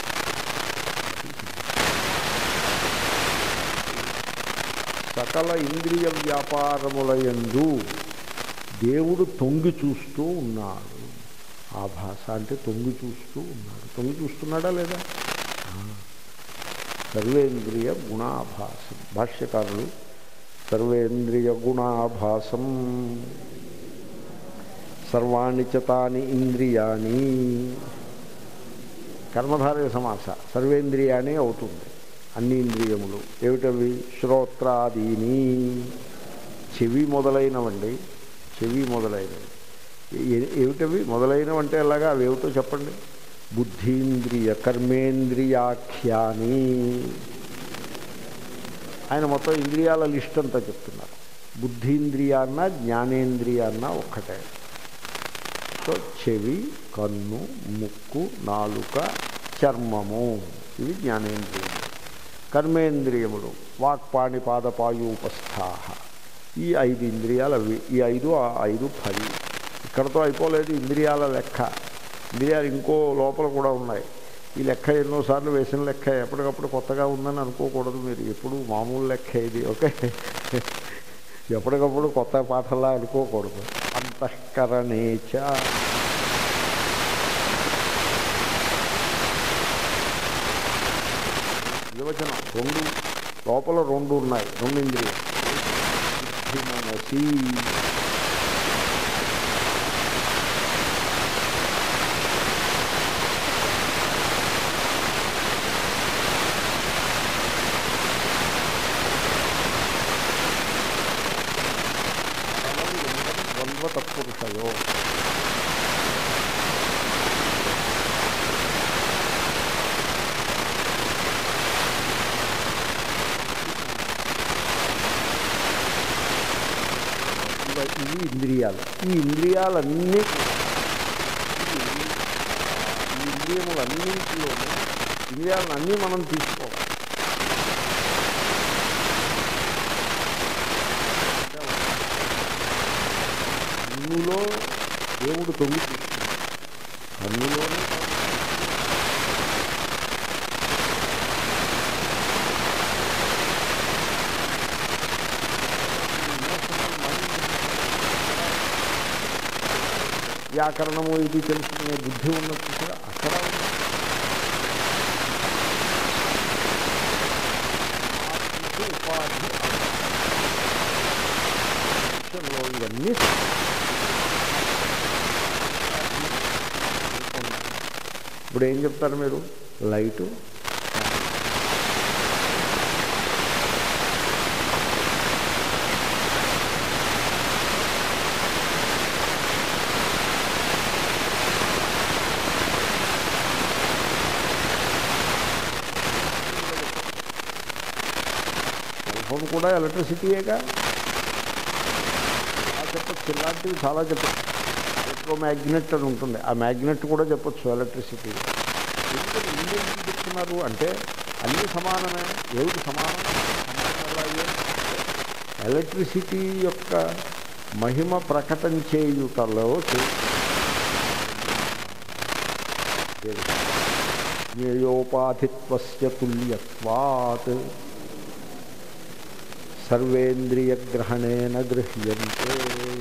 సకల ఇంద్రియ వ్యాపారములయందు దేవుడు తొంగి చూస్తూ ఉన్నాడు ఆ భాష అంటే తొంగి చూస్తూ ఉన్నాడు తొంగి చూస్తున్నాడా లేదా ఆ. సర్వేంద్రియ గుణాభాసం భాష్యకారులు సర్వేంద్రియ గుణాభాసం సర్వాణి చతాని ఇంద్రియాని కర్మధారయ సమాస సర్వేంద్రియాని అవుతుంది అన్ని ఇంద్రియములు ఏమిటవి శ్రోత్రాదీని చెవి మొదలైనవండి చెవి మొదలైనవి ఏ- ఏమిటవి మొదలైనవంటే ఎలాగా అవి ఏమిటో చెప్పండి బుద్ధీంద్రియ కర్మేంద్రియాఖ్యాని ఆయన మొత్తం ఇంద్రియాల లిస్ట్ అంతా చెప్తున్నారు బుద్ధీంద్రియాన్న జ్ఞానేంద్రియాన్న ఒక్కటే సో చెవి కన్ను ముక్కు నాలుక చర్మము ఇవి జ్ఞానేంద్రియములు కర్మేంద్రియములు వాక్పాణి పాదపాయూపస్థా ఈ ఐదు ఇంద్రియాలు అవి ఈ ఐదు ఆ ఐదు పది ఇక్కడతో అయిపోలేదు ఇంద్రియాల లెక్క ఇంద్రియాలు ఇంకో లోపల కూడా ఉన్నాయి ఈ లెక్క ఎన్నోసార్లు వేసిన లెక్క ఎప్పటికప్పుడు కొత్తగా ఉందని అనుకోకూడదు మీరు ఎప్పుడు మామూలు లెక్క ఇది ఓకే ఎప్పటికప్పుడు కొత్త పాఠంలా అనుకోకూడదు అంతఃకరణేచ వివచనం రెండు లోపల రెండు ఉన్నాయి రెండు ఇంద్రియాలు బుద్ధి మనసి ద్వంద్వ తత్పురుషయో ఇవ- ఇవి ఇంద్రియాలు ఈ ఇంద్రియాలన్నీ కూడా ఇది, ఈ ఇంద్రియములన్నింటిలోనూ ఇంద్రియాలన్నీ మనం తీసుకోవాలి కన్నులో దేవుడు తొంగి చూస్తున్నాడు కన్నులోనే వ్యాకరణము ఇది తెలుసుకునే బుద్ధి ఉన్నట్టు కూడా అక్కడ ఉంది. ఆత్మకు ఉపాధి మనుషుల్లో ఇవన్నీ ఇప్పుడు ఏం చెప్తారు మీరు లైటు సెల్ ఫోన్ కూడా ఎలక్ట్రిసిటీయేగా చాలా చెప్పచ్చు ఇలాంటివి చాలా చెప్పచ్చు ఎలక్ట్రో మ్యాగ్నెట్ అని ఉంటుంది ఆ మ్యాగ్నెట్ కూడా చెప్పచ్చు ఎలక్ట్రిసిటీ ఎందుకంటే ఇల్లు ఎందుకు చెప్తున్నారు అంటే అన్నీ సమానమే ఏమిటి సమానం సమానం అలాగే ఎలక్ట్రిసిటీ యొక్క మహిమ ప్రకటన చేయుటలో చే- జ్ఞేయోపాధిత్వస్య తుల్యత్వాత్ సర్వేంద్రియగ్రహణేన గృహ్యంతే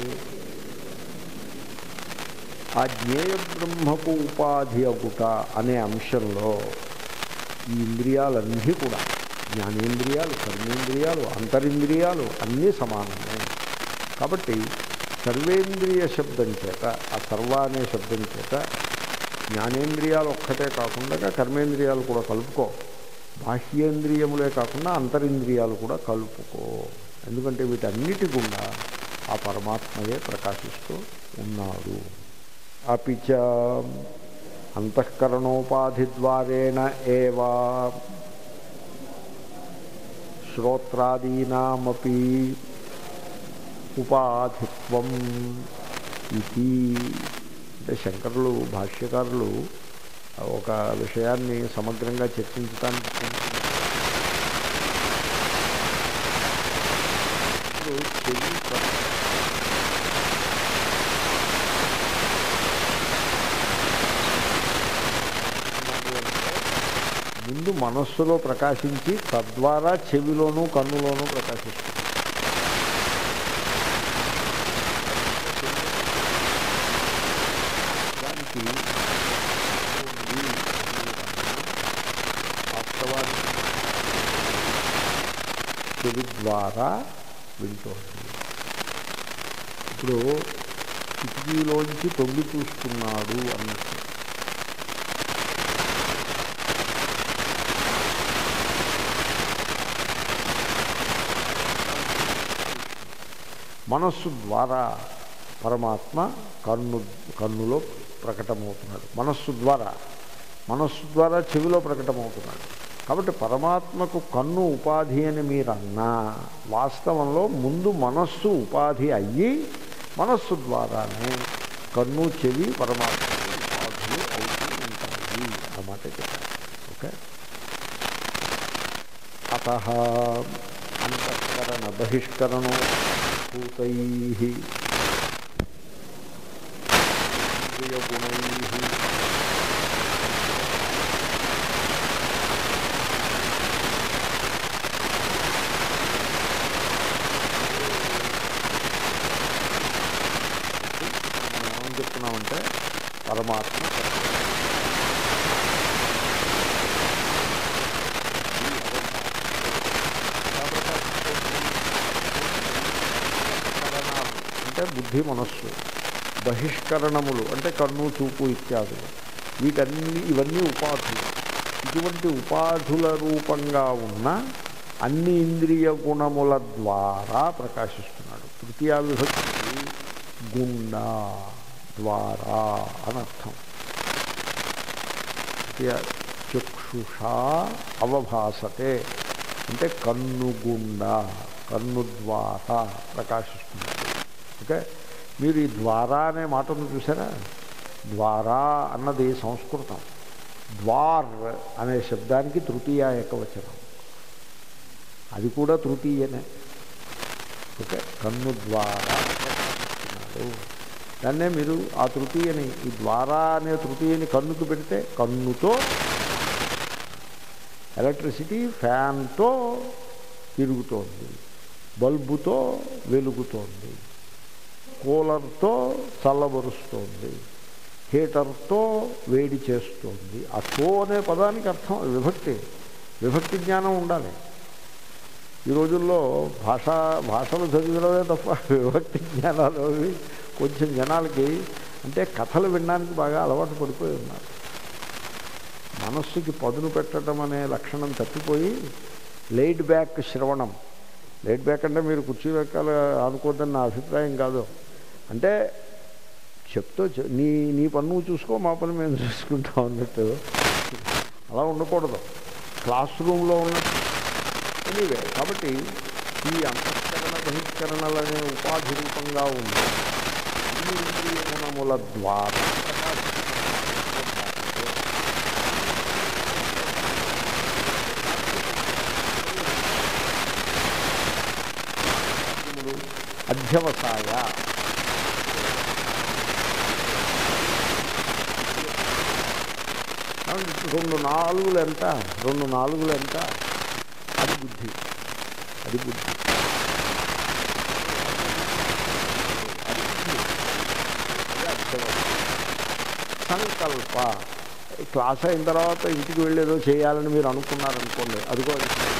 ఆ జ్ఞేయ బ్రహ్మకు ఉపాధి అగుట అనే అంశంలో ఈ ఇంద్రియాలన్నీ కూడా జ్ఞానేంద్రియాలు కర్మేంద్రియాలు అంతరింద్రియాలు అన్నీ సమానమే కాబట్టి సర్వేంద్రియ శబ్దం చేత ఆ సర్వ అనే శబ్దం చేత జ్ఞానేంద్రియాలు ఒక్కటే కాకుండా కర్మేంద్రియాలు కూడా కలుపుకో బాహ్యేంద్రియములే కాకుండా అంతరింద్రియాలు కూడా కలుపుకో ఎందుకంటే వీటన్నిటి గుండా ఆ పరమాత్మయే ప్రకాశిస్తూ ఉన్నాడు అపిచ అంతఃకరణోపాధిద్వారేణ ఏవా శ్రోత్రాదీనామపి ఉపాధిత్వం ఇది అంటే శంకరులు భాష్యకారులు ఒక విషయాన్ని సమగ్రంగా చర్చించడానికి ఇప్పుడు చెవి ప్ర- ముందు మనస్సులో ప్రకాశించి తద్వారా చెవిలోనూ కన్నులోనూ ప్రకాశిస్తుంది దానికి వాస్తవానికి చెవి ద్వారా వింటోంది ఇప్పుడు కిటికీలోంచి తొంగి చూస్తున్నాడు అన్నట్టు మనస్సు ద్వారా పరమాత్మ కన్ను కన్నులో ప్రకటమవుతున్నాడు మనస్సు ద్వారా మనస్సు ద్వారా చెవిలో ప్రకటమవుతున్నాడు కాబట్టి పరమాత్మకు కన్ను ఉపాధి అని మీరు అన్నా వాస్తవంలో ముందు మనస్సు ఉపాధి అయ్యి మనస్సు ద్వారానే కన్ను చెవి పరమాత్మ ఉపాధులు అవుతూ ఉంటాయి అన్నమాట చెప్పారు ఓకే అత అంతఃకరణ బహిష్కరణో భూతై ఇంద్రియగుణై మనం ఏమని చెప్తున్నామంటే పరమాత్మ కరణాలు అంటే బుద్ధి మనస్సు బహిష్కరణములు అంటే కన్ను చూపు ఇత్యాదులు వీటన్ని ఇవన్నీ ఉపాధులు ఇటువంటి ఉపాధుల రూపంగా ఉన్న అన్ని ఇంద్రియ గుణముల ద్వారా ప్రకాశిస్తున్నాడు తృతీయ విభక్తి గుండా ద్వారా అనర్థం తృతీయ చక్షుషా అవభాసతే అంటే కన్నుగుండా కన్ను ద్వారా ప్రకాశిస్తున్నాడు ఓకే మీరు ఈ ద్వారా అనే మాటను చూసారా ద్వారా అన్నది సంస్కృతం ద్వార్ అనే శబ్దానికి తృతీయ ఏకవచనం అది కూడా తృతీయనే ఓకే కన్ను ద్వారా ప్రకాశిస్తున్నాడు దాన్నే మీరు ఆ తృతీయని ఈ ద్వారా అనే తృతీయని కన్నుకు పెడితే కన్నుతో ఎలక్ట్రిసిటీ ఫ్యాన్తో తిరుగుతోంది బల్బుతో వెలుగుతోంది కూలర్తో చల్లబరుస్తోంది హీటర్తో వేడి చేస్తోంది ఆ తో అనే పదానికి అర్థం విభక్తి విభక్తి జ్ఞానం ఉండాలి ఈ రోజుల్లో భాష భాషలు చదివినవే తప్ప విభక్తి జ్ఞానాలు అవి కొంచెం జనాలకి అంటే కథలు వినడానికి బాగా అలవాటు పడిపోయి ఉన్నారు మనస్సుకి పదును పెట్టడం అనే లక్షణం తప్పిపోయి లైట్ బ్యాక్ శ్రవణం లైట్ బ్యాక్ అంటే మీరు కుర్చీ వెక్కాల అనుకోద్దని నా అభిప్రాయం కాదు అంటే చెప్తూ చె- నీ నీ పని నువ్వు చూసుకో మా పని మేము చూసుకుంటాం అన్నట్టు అలా ఉండకూడదు క్లాస్ రూమ్లో ఉన్నట్టు ఎనీవే కాబట్టి ఈ అంతఃకరణ బహిష్కరణలనే ఉపాధి రూపంగా ఉంది ఈ ఇంద్రియ గుణముల ద్వారా అధ్యవసాయ రెండు నాలుగులు ఎంత రెండు నాలుగులు ఎంత అది బుద్ధి అది బుద్ధి అది బుద్ధి. అది అధ్యవసాయ. సంకల్ప క్లాస్ అయిన తర్వాత ఇంటికి వెళ్ళేదో చేయాలని మీరు అనుకున్నారనుకోండి అదిగో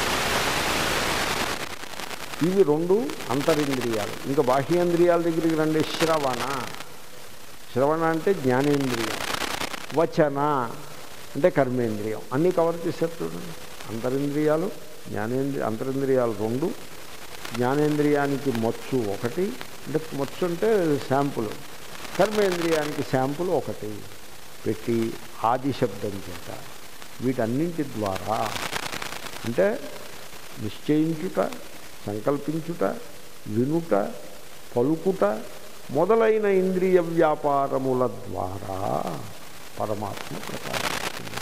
ఇవి రెండు అంతరింద్రియాలు ఇంకా బాహ్యేంద్రియాల దగ్గరికి రండి శ్రవణ శ్రవణ అంటే జ్ఞానేంద్రియం వచన అంటే కర్మేంద్రియం అన్నీ కవర్ చేశారు చూడండి అంతరింద్రియాలు జ్ఞానేంద్రియ అంతరింద్రియాలు రెండు జ్ఞానేంద్రియానికి మచ్చు ఒకటి అంటే మచ్చు అంటే శాంపుల్ కర్మేంద్రియానికి శాంపుల్ ఒకటి పెట్టి ఆది శబ్దం చేత వీటన్నింటి ద్వారా అంటే నిశ్చయించుట సంకల్పించుట వినుట పలుకుట మొదలైన ఇంద్రియ వ్యాపారముల ద్వారా పరమాత్మ ప్రకాశిస్తుంది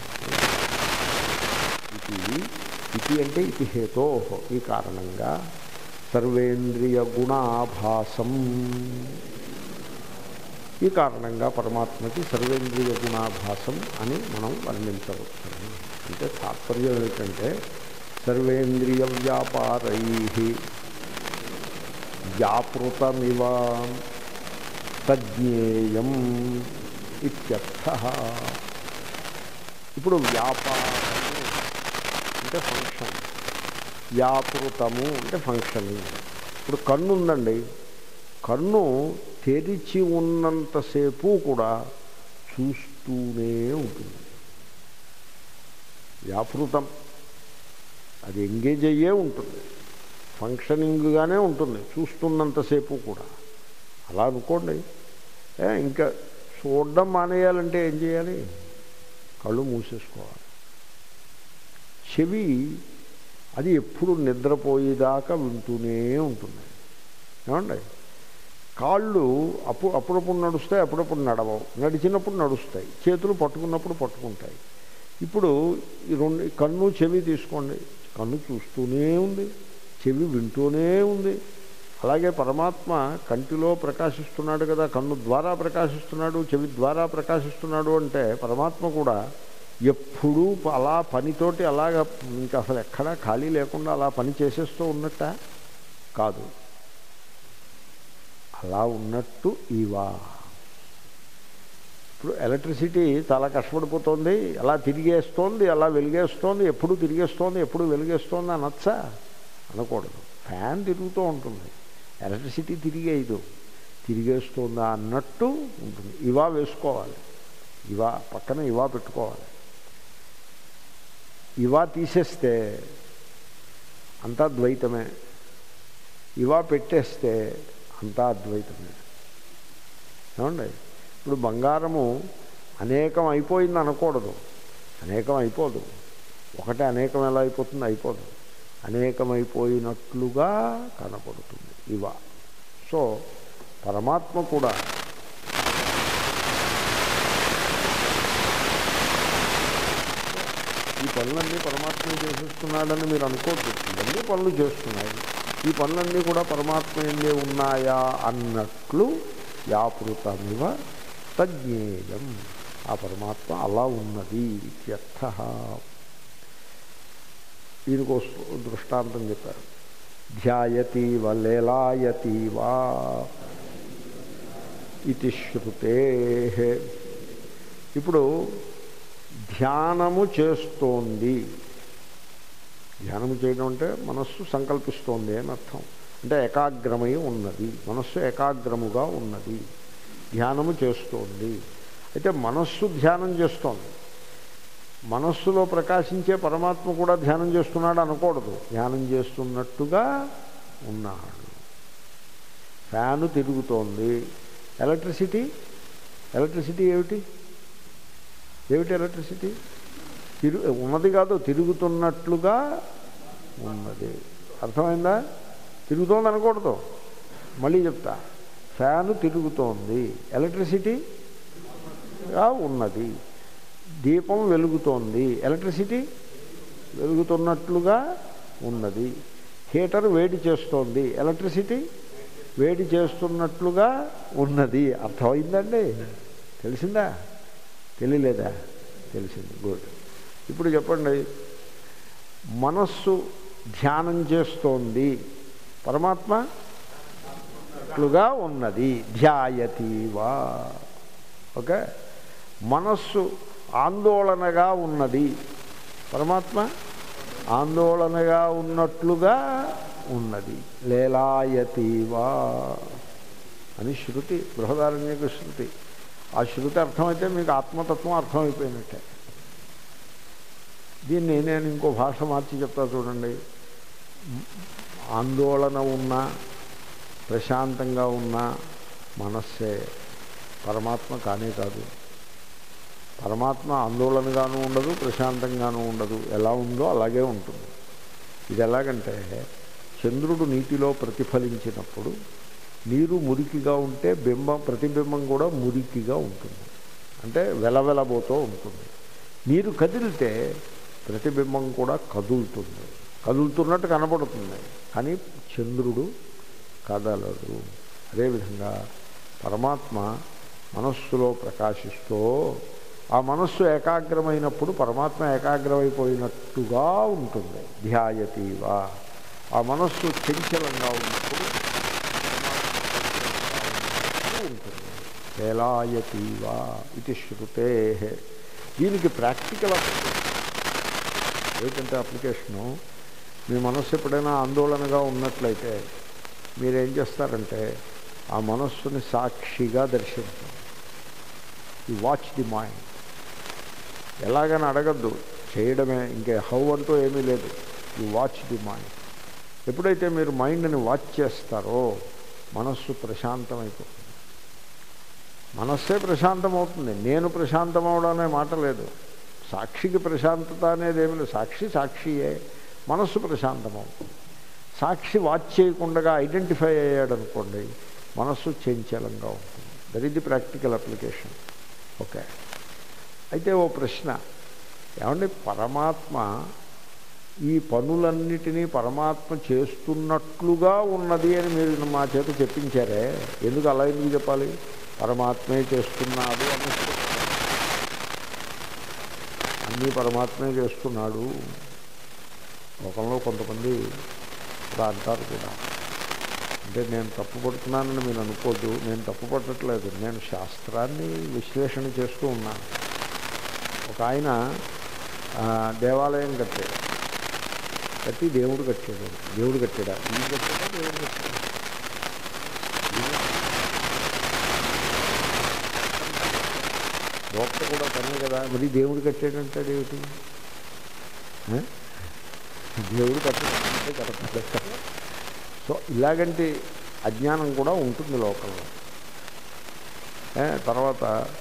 ఇది ఇది అంటే ఇది హేతో ఈ కారణంగా సర్వేంద్రియ గుణాభాసం ఈ కారణంగా పరమాత్మకి సర్వేంద్రియ గుణాభాసం అని మనం వర్ణించవచ్చు అంటే తాత్పర్యం ఏమిటంటే సర్వేంద్రియ వ్యాపారై వ్యాపృతమివ తజ్ఞేయం ఇత్యర్థ ఇప్పుడు వ్యాపారము అంటే ఫంక్షన్ వ్యాపృతము అంటే ఫంక్షనింగ్ ఇప్పుడు కన్ను ఉందండి కన్ను తెరిచి ఉన్నంతసేపు కూడా చూస్తూనే ఉంటుంది వ్యాపృతం అది ఎంగేజ్ అయ్యే ఉంటుంది ఫంక్షనింగ్గానే ఉంటుంది చూస్తున్నంతసేపు కూడా అలా అనుకోండి ఏ, ఇంకా చూడడం మానేయాలంటే ఏం చేయాలి కళ్ళు మూసేసుకోవాలి చెవి అది ఎప్పుడు నిద్రపోయేదాకా వింటూనే ఉంటుంది ఏమండి కాళ్ళు అప్పుడు అప్పుడప్పుడు నడుస్తాయి అప్పుడప్పుడు నడవవు నడిచినప్పుడు నడుస్తాయి చేతులు పట్టుకున్నప్పుడు పట్టుకుంటాయి ఇప్పుడు ఈ రెండు కన్ను చెవి తీసుకోండి కన్ను చూస్తూనే ఉంది చెవి వింటూనే ఉంది అలాగే పరమాత్మ కంటిలో ప్రకాశిస్తున్నాడు కదా కన్ను ద్వారా ప్రకాశిస్తున్నాడు చెవి ద్వారా ప్రకాశిస్తున్నాడు అంటే పరమాత్మ కూడా ఎప్పుడూ అలా పనితోటి అలాగ ఇంకా అసలు ఎక్కడా ఖాళీ లేకుండా అలా పని చేసేస్తూ ఉన్నట్ట కాదు అలా ఉన్నట్టు ఇవా ఇప్పుడు ఎలక్ట్రిసిటీ చాలా కష్టపడిపోతుంది అలా తిరిగేస్తోంది అలా వెలిగేస్తోంది ఎప్పుడు తిరిగేస్తోంది ఎప్పుడు వెలిగేస్తోంది అనొచ్చా అనకూడదు ఫ్యాన్ తిరుగుతూ ఉంటుంది ఎలక్ట్రిసిటీ తిరిగేయదు తిరిగేస్తుందా అన్నట్టు ఉంటుంది ఇవా వేసుకోవాలి ఇవా పక్కన ఇవా పెట్టుకోవాలి ఇవా తీసేస్తే అంతా ద్వైతమే ఇవా పెట్టేస్తే అంతా అద్వైతమే ఏమండి ఇప్పుడు బంగారము అనేకం అయిపోయింది అనకూడదు అనేకం అయిపోదు ఒకటే అనేకం ఎలా అయిపోతుంది అయిపోదు అనేకమైపోయినట్లుగా కనపడుతుంది ఇవ సో పరమాత్మ కూడా ఈ పనులన్నీ పరమాత్మ చేసేస్తున్నాడని మీరు అనుకోవద్దు ఇవన్నీ పనులు చేస్తున్నాయి ఈ పనులన్నీ కూడా పరమాత్మ ఎందే ఉన్నాయా అన్నట్లు వ్యాపృతమివ తజ్ఞేయం ఆ పరమాత్మ అలా ఉన్నది ఇత్యర్థ దీనికి ఓ దృష్టాంతం చెప్పారు ధ్యాయతీవ లేలాయతీవా ఇది శృతే ఇప్పుడు ధ్యానము చేస్తోంది ధ్యానము చేయడం అంటే మనస్సు సంకల్పిస్తోంది అని అర్థం అంటే ఏకాగ్రమై ఉన్నది మనస్సు ఏకాగ్రముగా ఉన్నది ధ్యానము చేస్తోంది అయితే మనస్సు ధ్యానం చేస్తోంది మనస్సులో ప్రకాశించే పరమాత్మ కూడా ధ్యానం చేస్తున్నాడు అనకూడదు ధ్యానం చేస్తున్నట్టుగా ఉన్నాడు ఫ్యాను తిరుగుతోంది ఎలక్ట్రిసిటీ ఎలక్ట్రిసిటీ ఏమిటి ఏమిటి ఎలక్ట్రిసిటీ తిరు ఉన్నది కాదు తిరుగుతున్నట్లుగా ఉన్నది అర్థమైందా తిరుగుతోంది అనకూడదు మళ్ళీ చెప్తా ఫ్యాను తిరుగుతోంది ఎలక్ట్రిసిటీ ఉన్నది దీపం వెలుగుతోంది ఎలక్ట్రిసిటీ వెలుగుతున్నట్లుగా ఉన్నది హీటర్ వేడి చేస్తోంది ఎలక్ట్రిసిటీ వేడి చేస్తున్నట్లుగా ఉన్నది అర్థమైందండి తెలిసిందా తెలియలేదా తెలిసింది గుడ్ ఇప్పుడు చెప్పండి మనస్సు ధ్యానం చేస్తోంది పరమాత్మ లుగా ఉన్నది ధ్యాయతీవా ఓకే మనస్సు ఆందోళనగా ఉన్నది పరమాత్మ ఆందోళనగా ఉన్నట్లుగా ఉన్నది లేలాయతీవా అని శృతి బృహదారణ్యక శృతి ఆ శృతి అర్థమైతే మీకు ఆత్మతత్వం అర్థమైపోయినట్టే దీన్ని నేను ఇంకో భాష మార్చి చెప్తా చూడండి ఆందోళన ఉన్నా ప్రశాంతంగా ఉన్న మనస్సే పరమాత్మ కానే కాదు పరమాత్మ ఆందోళనగాను ఉండదు ప్రశాంతంగాను ఉండదు ఎలా ఉందో అలాగే ఉంటుంది ఇది ఎలాగంటే చంద్రుడు నీటిలో ప్రతిఫలించినప్పుడు నీరు మురికిగా ఉంటే బింబం ప్రతిబింబం కూడా మురికిగా ఉంటుంది అంటే వెలవెలబోతూ ఉంటుంది నీరు కదిలితే ప్రతిబింబం కూడా కదులుతుంది కదులుతున్నట్టు కనపడుతుంది కానీ చంద్రుడు కదలడు అదేవిధంగా పరమాత్మ మనస్సులో ప్రకాశిస్తూ ఆ మనస్సు ఏకాగ్రమైనప్పుడు పరమాత్మ ఏకాగ్రమైపోయినట్టుగా ఉంటుంది ధ్యాయతీవా ఆ మనస్సు చంచలంగా ఉన్నప్పుడు ఉంటుంది వేలాయతీవా ఇది శృతే దీనికి ప్రాక్టికల్ అప్లికేషన్ ఏంటంటే అప్లికేషను మీ మనస్సు ఎప్పుడైనా ఆందోళనగా ఉన్నట్లయితే మీరేం చేస్తారంటే ఆ మనస్సుని సాక్షిగా దర్శించండి ఈ వాచ్ ది మైండ్ ఎలాగని అడగద్దు చేయడమే ఇంకే హౌ అంటూ ఏమీ లేదు ఈ వాచ్ ది మైండ్ ఎప్పుడైతే మీరు మైండ్ని వాచ్ చేస్తారో మనస్సు ప్రశాంతమైపోతుంది మనస్సే ప్రశాంతమవుతుంది నేను ప్రశాంతం అవడం అనే మాట లేదు సాక్షికి ప్రశాంతత అనేది ఏమి లేదు సాక్షి సాక్షియే మనస్సు ప్రశాంతమవుతుంది సాక్షి వాచ్ చేయకుండా ఐడెంటిఫై అయ్యాడనుకోండి మనస్సు చంచలంగా ఉంటుంది that is the practical application okay అయితే ఓ ప్రశ్న ఏమండి పరమాత్మ ఈ పనులన్నిటినీ పరమాత్మ చేస్తున్నట్లుగా ఉన్నది అని మీరు మా చేత చెప్పించారే ఎందుకు అలా ఎందుకు చెప్పాలి పరమాత్మే చేస్తున్నాడు అని అన్నీ పరమాత్మే చేస్తున్నాడు లోకంలో కొంతమంది ఇలా అంటారు కూడా అంటే నేను తప్పు పడుతున్నానని మీరు అనుకోద్దు నేను తప్పు పట్టట్లేదు నేను శాస్త్రాన్ని విశ్లేషణ చేస్తూ ఉన్నాను ఒక ఆయన దేవాలయం కట్టాడు కట్టి దేవుడు కట్టాడు దేవుడు కట్టాడా ఈయన కట్టాడా దేవుడు కట్టాడా దోప్త కూడా పనే కదా మరి దేవుడు కట్టాడంటాడు ఏమిటి దేవుడు కట్టడంటే కరెక్ట్ సో ఇలాగంటి అజ్ఞానం కూడా ఉంటుంది లోకంలో తర్వాత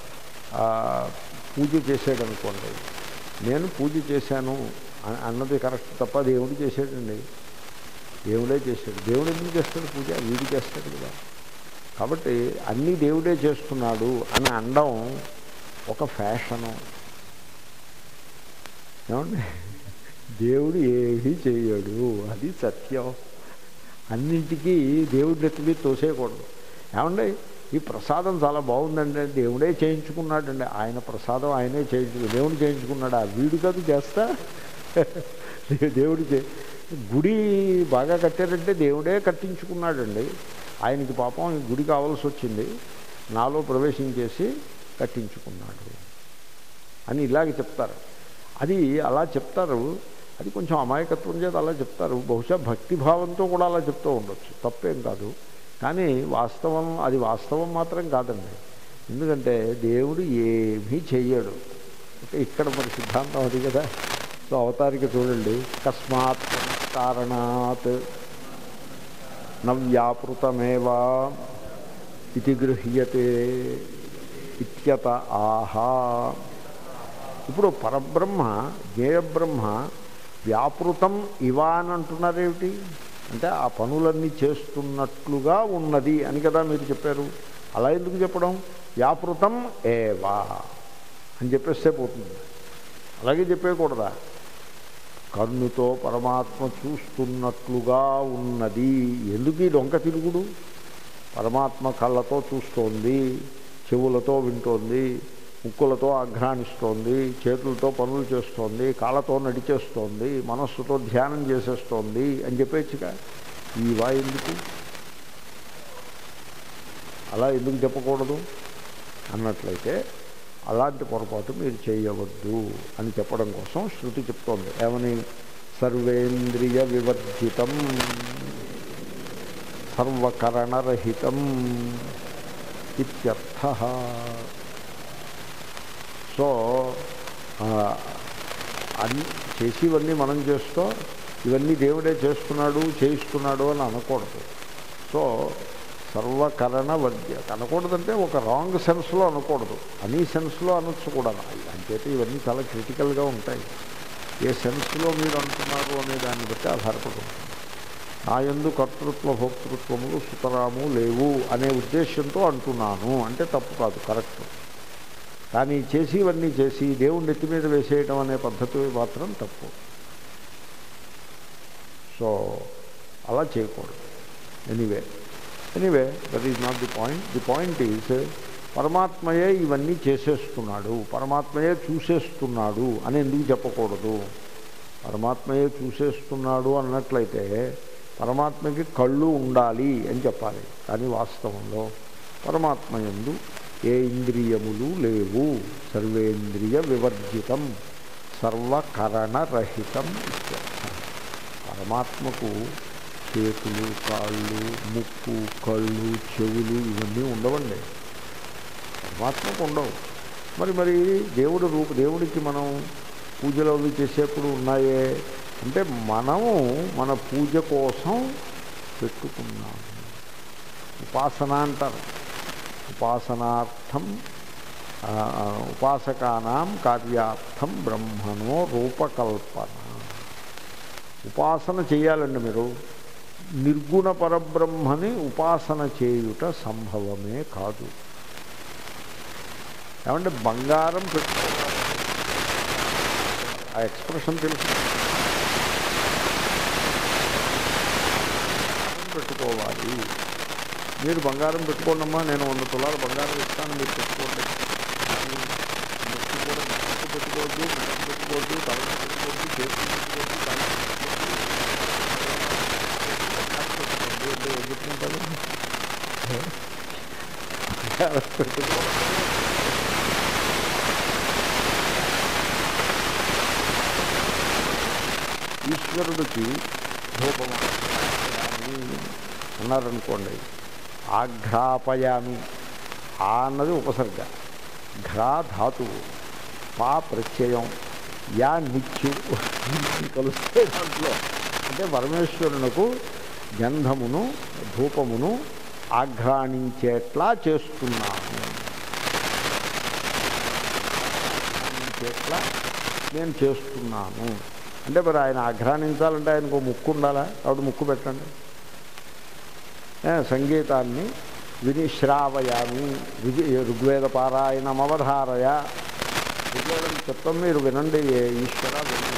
పూజ చేసాడనుకోండి నేను పూజ చేశాను అన్నది కరెక్ట్ తప్ప దేవుడు చేశాడండి దేవుడే చేశాడు దేవుడు ఎందుకు చేస్తాడు పూజ వీడు చేస్తాడు కదా కాబట్టి అన్నీ దేవుడే చేస్తున్నాడు అని అనడం ఒక ఫ్యాషను ఏమండి దేవుడు ఏమీ చేయడు అది సత్యం అన్నింటికీ దేవుడి ఎత్తి మీద తోసేయకూడదు ఏమండి ఈ ప్రసాదం చాలా బాగుందండి దేవుడే చేయించుకున్నాడండి ఆయన ప్రసాదం ఆయనే చేయించుకు దేవుడు చేయించుకున్నాడు ఆ వీడు కాదు చేస్తా దేవుడు చే గుడి బాగా కట్టారంటే దేవుడే కట్టించుకున్నాడండి ఆయనకి పాపం ఈ గుడి కావాల్సి వచ్చింది నాలో ప్రవేశించేసి కట్టించుకున్నాడు అని ఇలాగ చెప్తారు అది అలా చెప్తారు అది కొంచెం అమాయకత్వం చేత అలా చెప్తారు బహుశా భక్తిభావంతో కూడా అలా చెప్తూ ఉండొచ్చు తప్పేం కాదు కానీ వాస్తవం అది వాస్తవం మాత్రం కాదండి ఎందుకంటే దేవుడు ఏమీ చెయ్యడు అంటే ఇక్కడ మన సిద్ధాంతం అది కదా సో అవతారిక చూడండి కస్మాత్ కారణాత్ నవ్యాపృతమేవా ఇది గృహ్యతే ఇత్యత ఆహా ఇప్పుడు పరబ్రహ్మ జ్ఞేయబ్రహ్మ వ్యాపృతం ఇవా అని అంటున్నారేమిటి అంటే ఆ పనులన్నీ చేస్తున్నట్లుగా ఉన్నది అని కదా మీరు చెప్పారు అలా ఎందుకు చెప్పడం వ్యాపృతం ఏవా అని చెప్పేస్తే పోతుంది అలాగే చెప్పేయకూడదా కన్నుతో పరమాత్మ చూస్తున్నట్లుగా ఉన్నది ఎందుకు ఈ డొంక తిరుగుడు పరమాత్మ కళ్ళతో చూస్తోంది చెవులతో వింటోంది ముక్కులతో ఆఘ్రానిస్తోంది చేతులతో పనులు చేస్తోంది కాళ్ళతో నడిచేస్తోంది మనస్సుతో ధ్యానం చేసేస్తోంది అని చెప్పేచ్చుగా ఈ వా ఎందుకు అలా ఎందుకు చెప్పకూడదు అన్నట్లయితే అలాంటి పొరపాటు మీరు చేయవద్దు అని చెప్పడం కోసం శృతి చెప్తోంది ఏమని సర్వేంద్రియ వివర్జితం సర్వకరణరహితం ఇత్యర్థ సో అన్ని చేసేవన్నీ మనం చేస్తూ ఇవన్నీ దేవుడే చేస్తున్నాడు చేయిస్తున్నాడు అని అనకూడదు సో సర్వకరణ వర్జ్య అనకూడదంటే ఒక రాంగ్ సెన్స్లో అనకూడదు అనీ సెన్స్లో అనొచ్చు కూడా అంచేతే ఇవన్నీ చాలా క్రిటికల్గా ఉంటాయి ఏ సెన్స్లో మీరు అంటున్నారు అనే దాన్ని బట్టి ఆధారపడి ఉంటుంది నా యందు కర్తృత్వ భోక్తృత్వములు సుతరాము లేవు అనే ఉద్దేశంతో అంటున్నాను అంటే తప్పు కాదు కరెక్ట్ కానీ చేసివన్నీ చేసి దేవుని నెత్తి మీద వేసేయటం అనే పద్ధతి మాత్రం తప్పు సో అలా చేయకూడదు anyway anyway that is not the point the point is పరమాత్మయే ఇవన్నీ చేసేస్తున్నాడు పరమాత్మయే చూసేస్తున్నాడు అని ఎందుకు చెప్పకూడదు పరమాత్మయే చూసేస్తున్నాడు అన్నట్లయితే పరమాత్మకి కళ్ళు ఉండాలి అని చెప్పాలి కానీ వాస్తవంలో పరమాత్మ ఎందు ఏ ఇంద్రియములు లేవు సర్వేంద్రియ వివర్జితం సర్వకరణరహితం ఇత్యర్థం పరమాత్మకు చేతులు కాళ్ళు ముక్కు కళ్ళు చెవులు ఇవన్నీ ఉండవండి పరమాత్మకు ఉండవు మరి మరి దేవుడు రూప దేవుడికి మనం పూజలు అవి చేసేప్పుడు ఉన్నాయే అంటే మనము మన పూజ కోసం పెట్టుకున్నాము ఉపాసన అంటారు ఉపాసనార్థం ఉపాసకానాం కార్యార్థం బ్రహ్మణో రూపకల్పన ఉపాసన చేయాలండి మీరు నిర్గుణ పరబ్రహ్మని ఉపాసన చేయుట సంభవమే కాదు ఏమంటే బంగారం పెట్టుకోవాలి ఆ ఎక్స్ప్రెషన్ తెలుసు పెట్టుకోవాలి మీరు బంగారం పెట్టుకోండమ్మా నేను వంద తులాలు బంగారం ఇస్తాను మీరు పెట్టుకోండి ముక్కు కూడా ముక్కు పెట్టుకోవద్దు ముక్కు పెట్టుకోవద్దు తల పెట్టుకోవద్దు చేతి పెట్టుకోవద్దు కాళ్ళు పెట్టుకోవద్దు అంటే ఏం చెప్పుకుంటారు బంగారం పెట్టుకోవాలి ఈశ్వరుడికి ధూపము అన్నారనుకోండి ఆఘ్రాపయామి ఆ అన్నది ఉపసర్గ ఘ్రా ధాతువు పా ప్రత్యయం యా నిత్యు కలుస్తే దాంట్లో అంటే పరమేశ్వరునకు గంధమును ధూపమును ఆఘ్రాణించేట్లా చేస్తున్నాను ఆఘ్రాణించేట్లా నేను చేస్తున్నాను అంటే మరి ఆయన ఆఘ్రాణించాలంటే ఆయనకు ముక్కు ఉండాలా కాబట్టి ముక్కు పెట్టండి సంగీతాన్ని విని శ్రావయామి ఋగ్వేద పారాయణం అవధారయ ఋగ్వేదం చెప్తాం మీరు వినండి ఏ ఈశ్వర వినండి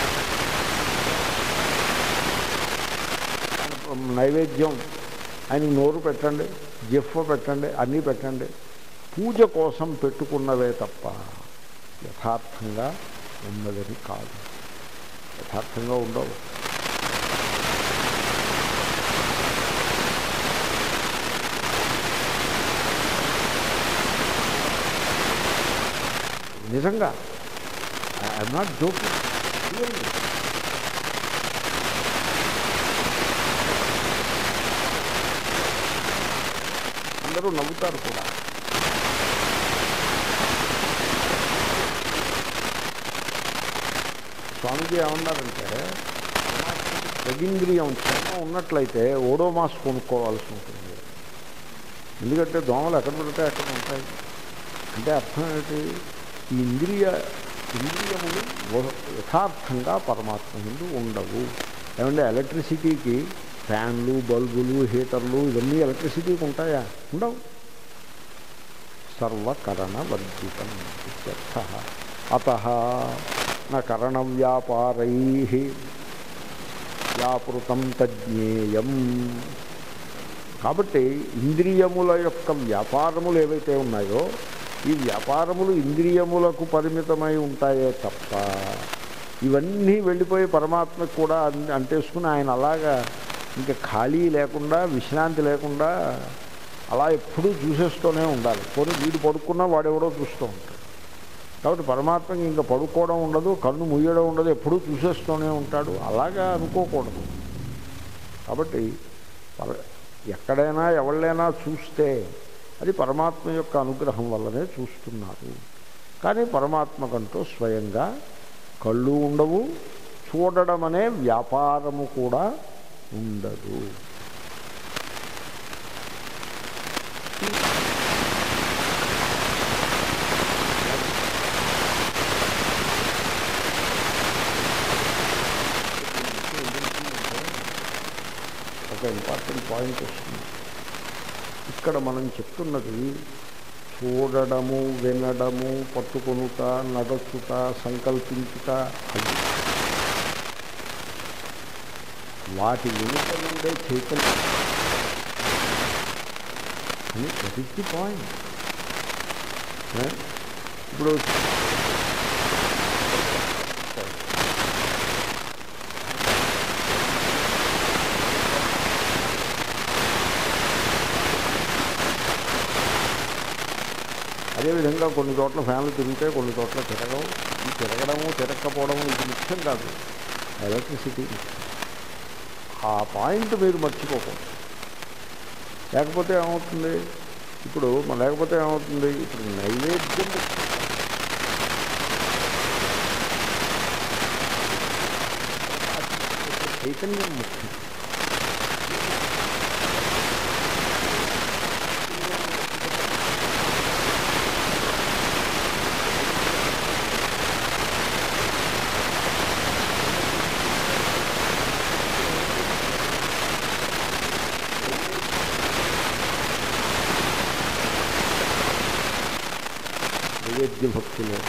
నైవేద్యం ఆయన నోరు పెట్టండి జిఫ్ఫ పెట్టండి అన్నీ పెట్టండి పూజ కోసం పెట్టుకున్నవే తప్ప యథార్థంగా ఉన్నదని కాదు యథార్థంగా ఉండవు నిజంగా ఐఎమ్ నాట్ జోకింగ్ రియల్లీ అందరూ నవ్వుతారు కూడా స్వామీజీ ఏమన్నారంటే రగింద్రియం చాలా ఉన్నట్లయితే ఓడో మాస్ కొనుక్కోవాల్సి ఉంటుంది ఎందుకంటే దోమలు ఎక్కడ పడితే అక్కడ ఉంటాయి అంటే అర్థం ఏంటి ఈ ఇంద్రియ ఇంద్రియములు వ- యథార్థంగా పరమాత్మ ముందు ఉండవు ఏమంటే ఎలక్ట్రిసిటీకి ఫ్యాన్లు బల్బులు హీటర్లు ఇవన్నీ ఎలక్ట్రిసిటీకి ఉంటాయా ఉండవు సర్వకరణ వర్జితం ఇత్యర్థ అత కరణ వ్యాపారై వ్యాపృతం తజ్ఞేయం కాబట్టి ఇంద్రియముల యొక్క వ్యాపారములు ఏవైతే ఉన్నాయో ఈ వ్యాపారములు ఇంద్రియములకు పరిమితమై ఉంటాయే తప్ప ఇవన్నీ వెళ్ళిపోయి పరమాత్మకు కూడా అన్- అంటేసుకుని ఆయన అలాగా ఇంకా ఖాళీ లేకుండా విశ్రాంతి లేకుండా అలా ఎప్పుడూ చూసేస్తూనే ఉండాలి పోనీ వీడు పడుకున్నా వాడెవడో చూస్తూ ఉంటాడు కాబట్టి పరమాత్మకి ఇంకా పడుకోవడం ఉండదు కన్ను ముయ్యడం ఉండదు ఎప్పుడూ చూసేస్తూనే ఉంటాడు అలాగా అనుకోకూడదు కాబట్టి పర- ఎక్కడైనా ఎవళ్ళైనా చూస్తే అది పరమాత్మ యొక్క అనుగ్రహం వల్లనే చూస్తున్నారు కానీ పరమాత్మకంటూ స్వయంగా కళ్ళు ఉండవు చూడడం అనే వ్యాపారము కూడా ఉండదు ఒక ఇంపార్టెంట్ పాయింట్ వస్తుంది ఇక్కడ మనం చెప్తున్నది చూడడము వినడము పట్టుకొనుట నడచుట సంకల్పించుట అది వాటి వెనుక నుండే చైతన్యం అని దట్ ఇస్ ది పాయింట్ ఇప్పుడు అదేవిధంగా కొన్ని చోట్ల ఫ్యాన్లు తిరిగితే కొన్ని చోట్ల తిరగవు ఈ తిరగడము తిరగకపోవడము ఇది ముఖ్యం కాదు ఎలక్ట్రిసిటీ ముఖ్యం ఆ పాయింట్ మీరు మర్చిపోకూడదు లేకపోతే ఏమవుతుంది ఇప్పుడు మ- లేకపోతే ఏమవుతుంది ఇప్పుడు నైవేద్యం ముఖ్యం. చైతన్యం ముఖ్యం నైవేద్య భక్తులు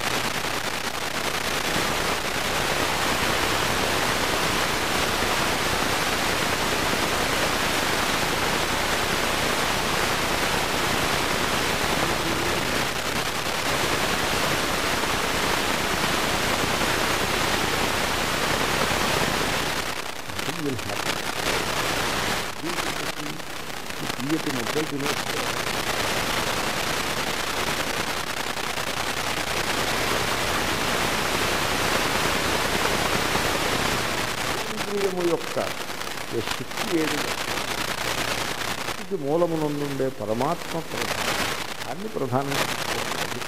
will happen. తీయటి ముద్దలు తినేస్తారు ఇంద్రియము యొక్క ఏ శక్తి ఏది శక్తికి మూలమునందుండే పరమాత్మ ప్రధానం దాన్ని ప్రధానంగా తీసుకోవాలి.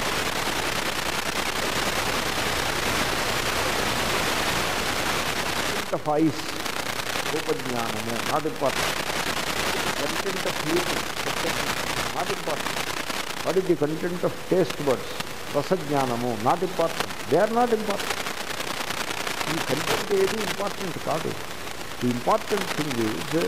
కంటెంట్ ఆఫ్ ఐస్ రూపజ్ఞానము not important content of hearing not important what is the content of taste birds రసజ్ఞానము not important they are not important ఈ కంటెంట్ ఏది ఇంపార్టెంట్ కాదు ది ఇంపార్టెంట్ థింగ్ ఈజ్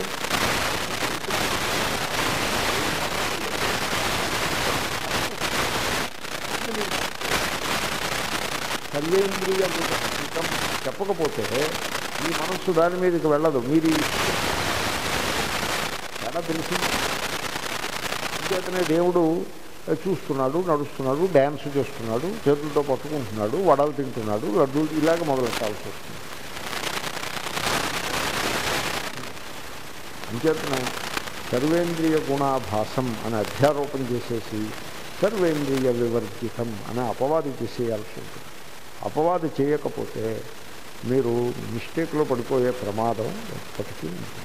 సర్వేంద్రియ వికసితం చెప్పకపోతే మీ మనస్సు దాని మీదకి వెళ్ళదు మీరు ఎలా తెలిసింది అంచేతనే దేవుడు చూస్తున్నాడు నడుస్తున్నాడు డ్యాన్స్ చేస్తున్నాడు చేతులతో పట్టుకుంటున్నాడు వడలు తింటున్నాడు లడ్డూలు ఇలాగ మొదలెట్టాల్సి వస్తుంది అంచేతనే సర్వేంద్రియ గుణాభాసం అని అధ్యారోపణ చేసేసి సర్వేంద్రియ వివర్జితం అనే అపవాది చేసేయాల్సి ఉంటుంది అపవాది చేయకపోతే మీరు మిస్టేక్లో పడిపోయే ప్రమాదం ఎప్పటికీ ఉంటుంది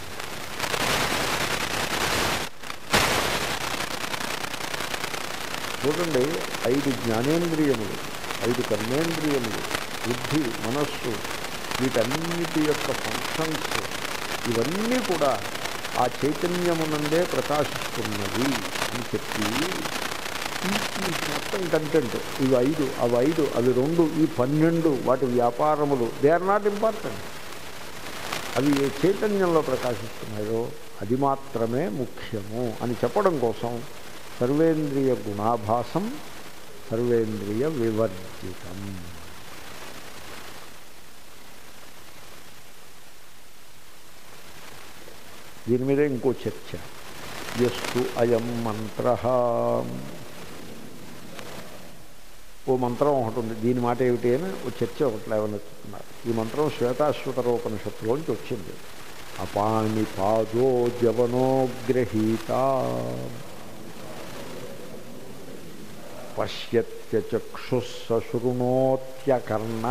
చూడండి ఐదు జ్ఞానేంద్రియములు ఐదు కర్మేంద్రియములు బుద్ధి మనస్సు వీటన్నిటి యొక్క ఫంక్షన్స్ ఇవన్నీ కూడా ఆ చైతన్యమునందే ప్రకాశిస్తున్నది అని చెప్పి ఈ ఈ మొత్తం కంటెంట్ ఇవి ఐదు అవి ఐదు అవి రెండు ఈ పన్నెండు వాటి వ్యాపారములు దే ఆర్ నాట్ ఇంపార్టెంట్ అవి ఏ చైతన్యంలో ప్రకాశిస్తున్నాయో అది మాత్రమే ముఖ్యము అని చెప్పడం కోసం సర్వేంద్రియ గుణాభాసం సర్వేంద్రియ వివర్జితం దీని మీద ఇంకో చర్చ ఎస్సు అయం మంత్ర ఓ మంత్రం ఒకటి ఉంది దీని మాట ఏమిటి అని ఓ చర్చ ఒకటి లేవనెత్తుతున్నారు ఈ మంత్రం శ్వేతాశ్వతరోపనిషత్తులోంచి వచ్చింది అపాని పాదో జవనో గ్రహీత పశ్యత్యచక్షుశృణోత్యకర్ణ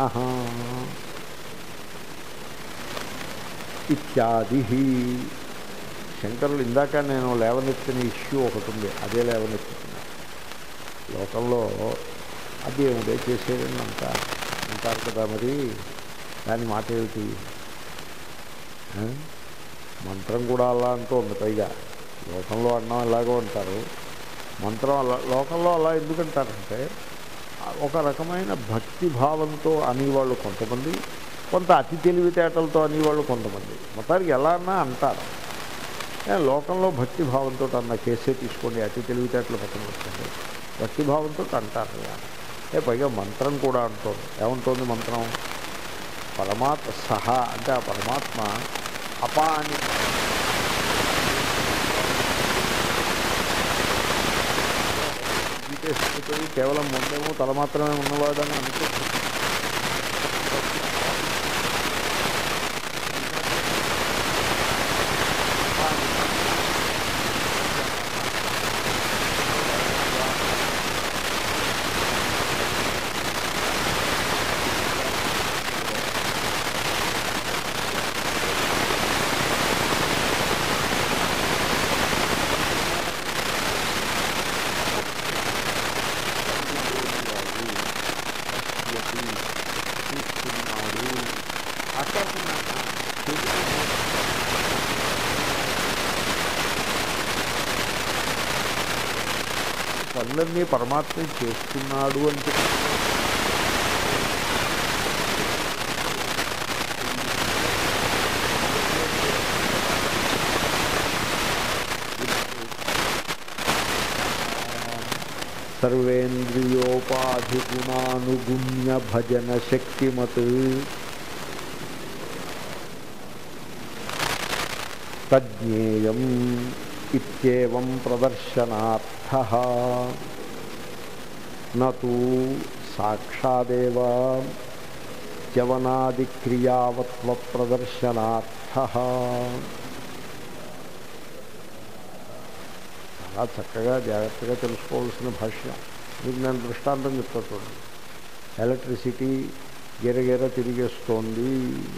ఇత్యాది శంకరులు ఇందాక నేను లేవనెత్తిన ఇష్యూ ఒకటి ఉంది అదే లేవనెత్తుతున్నా లోకంలో అది ఏమిటే చేసేదండి అంత అంటారు కదా మరి దాని మాట ఏమిటి ఆ? మంత్రం కూడా అలా అంటూ ఉంది పైగా లోకంలో అన్నం ఎలాగో అంటారు మంత్రం అలా లోకంలో అలా ఎందుకంటారంటే ఆ ఒక రకమైన భక్తి భావంతో అనేవాళ్ళు కొంతమంది కొంత అతి తెలివితేటలతో అనేవాళ్ళు కొంతమంది మొత్తానికి ఎలా అన్నా అంటారు ఏ, లోకంలో భక్తి భావంతో అన్న కేసే తీసుకోండి అతి తెలివితేటలు పక్కన పెట్టండి భక్తి భావంతో అంటారు ఇలా. ఏ పైగా మంత్రం కూడా అంటుంది ఏముంటుంది మంత్రం పరమాత్మ సహా అంటే ఆ పరమాత్మ అపాని గీతేసిపోయి కేవలం ముందేమో తల మాత్రమే ఉన్నవాడని అనుకుంటుంది చూస్తున్నాడు అక్కడ పనులన్నీ పరమాత్మ చేస్తున్నాడు అని చెప్పి సర్వేంద్రియోపాధిగుణానుగుణ్య భజన శక్తిమత్ తజ్ఞేయం ఇత్యేవం ప్రదర్శనార్థ నూ సాక్షాదేవ జవనాదిక్రియావత్వ ప్రదర్శనార్థ చాలా చక్కగా జాగ్రత్తగా తెలుసుకోవాల్సిన భాష్యం మీకు నేను దృష్టాంతం చెప్తా చూడండి ఎలక్ట్రిసిటీ గిరగిర తిరిగేస్తోంది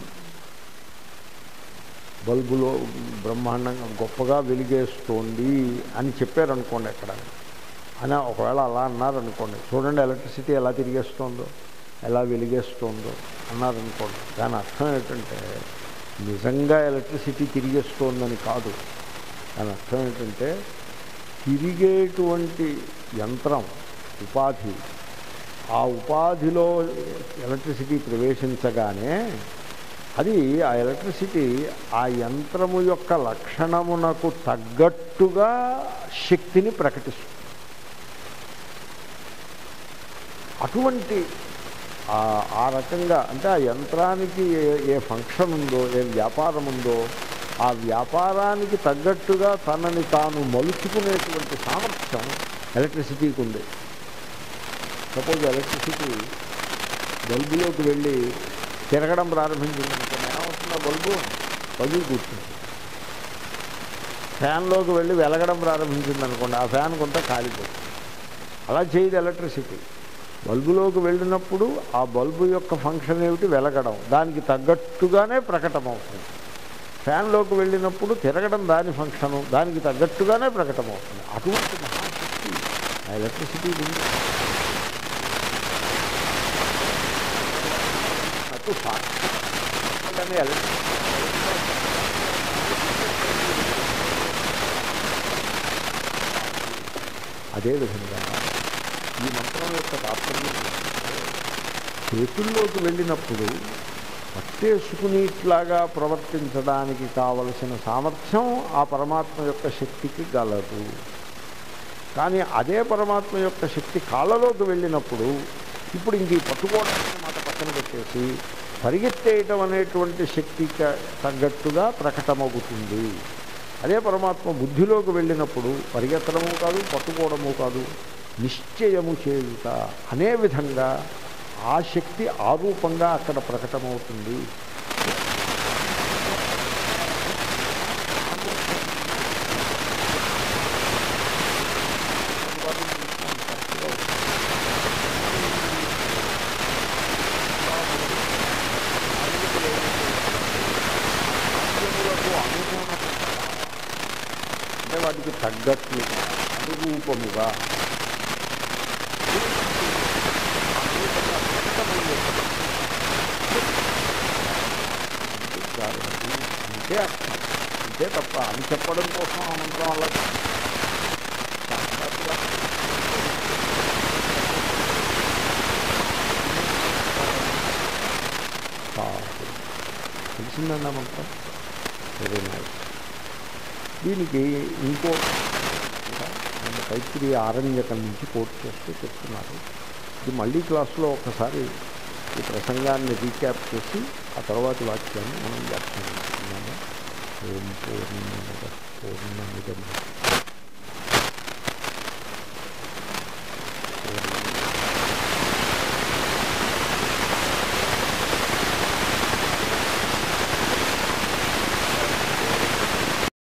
బల్బులో బ్రహ్మాండంగా గొప్పగా వెలిగేస్తోంది అని చెప్పారనుకోండి ఎక్కడ అని ఒకవేళ అలా అన్నారనుకోండి చూడండి ఎలక్ట్రిసిటీ ఎలా తిరిగేస్తోందో ఎలా వెలిగేస్తోందో అన్నారనుకోండి దాని అర్థం ఏంటంటే నిజంగా ఎలక్ట్రిసిటీ తిరిగేస్తోందని కాదు దాని అర్థం ఏంటంటే తిరిగేటువంటి యంత్రం ఉపాధి ఆ ఉపాధిలో ఎలక్ట్రిసిటీ ప్రవేశించగానే అది ఆ ఎలక్ట్రిసిటీ ఆ యంత్రము యొక్క లక్షణమునకు తగ్గట్టుగా శక్తిని ప్రకటిస్తుంది అటువంటి ఆ- ఆ రకంగా అంటే ఆ యంత్రానికి ఏ ఏ ఫంక్షన్ ఉందో ఏ వ్యాపారం ఉందో ఆ వ్యాపారానికి తగ్గట్టుగా తనని తాను మలుచుకునేటువంటి సామర్థ్యం ఎలక్ట్రిసిటీకి ఉంది సపోజ్ ఎలక్ట్రిసిటీ బల్బులోకి వెళ్ళి తిరగడం ప్రారంభించింది అనుకోండి ఏమవుతుంది ఆ బల్బు పగిలి కూర్చుంది ఫ్యాన్లోకి వెళ్ళి వెలగడం ప్రారంభించింది అనుకోండి ఆ ఫ్యాన్ కొంత కాలిపోతుంది అలా చేయదు ఎలక్ట్రిసిటీ బల్బులోకి వెళ్ళినప్పుడు ఆ బల్బు యొక్క ఫంక్షన్ ఏమిటి వెలగడం దానికి తగ్గట్టుగానే ప్రకటమవుతుంది ఫ్యాన్లోకి వెళ్ళినప్పుడు తిరగడం దాని ఫంక్షను దానికి తగ్గట్టుగానే ప్రకటమవుతుంది అటువంటి మహాశక్తి ఆ ఎలక్ట్రిసిటీ ఉంది అటు సాక్షి ఎలక్ట్రిసిటీ అదేవిధంగా ఈ మంత్రం యొక్క తాత్పర్యం చేతుల్లోకి వెళ్ళినప్పుడు పట్టేసుకునేట్లాగా ప్రవర్తించడానికి కావలసిన సామర్థ్యం ఆ పరమాత్మ యొక్క శక్తికి గలదు కానీ అదే పరమాత్మ యొక్క శక్తి కాళ్ళలోకి వెళ్ళినప్పుడు ఇప్పుడు ఇంక ఈ పట్టుకోవడం మాట పక్కన పెట్టేసి పరిగెత్తేయటం అనేటువంటి శక్తికి తగ్గట్టుగా ప్రకటమవుతుంది అదే పరమాత్మ బుద్ధిలోకి వెళ్ళినప్పుడు పరిగెత్తడము కాదు పట్టుకోవడము కాదు నిశ్చయము చేయుట అనే విధంగా ఆ శక్తి ఆరూపంగా అక్కడ ప్రకటమవుతుంది అంటే వాటికి తగ్గట్లు అనురూపముగా అంతే అర్థం అంతే తప్ప అని చెప్పడం కోసం ఆ మంత్రం అలా సాక్షాత్తుగా కాదు. తెలిసిందండి ఆ మంత్రం వెరీ నైస్ దీనికి ఇంకో ఆయన తైత్రి ఆరణ్యకం నుంచి కోట్ చేస్తూ చెప్తున్నారు ఇది మళ్ళీ క్లాస్లో ఒకసారి ఈ ప్రసంగాన్ని రీక్యాప్ చేసి ఆ తర్వాతి వాక్యాన్ని మనం వ్యాఖ్యానిస్తున్నాము ఓం పూర్ణ పూర్ణమిదం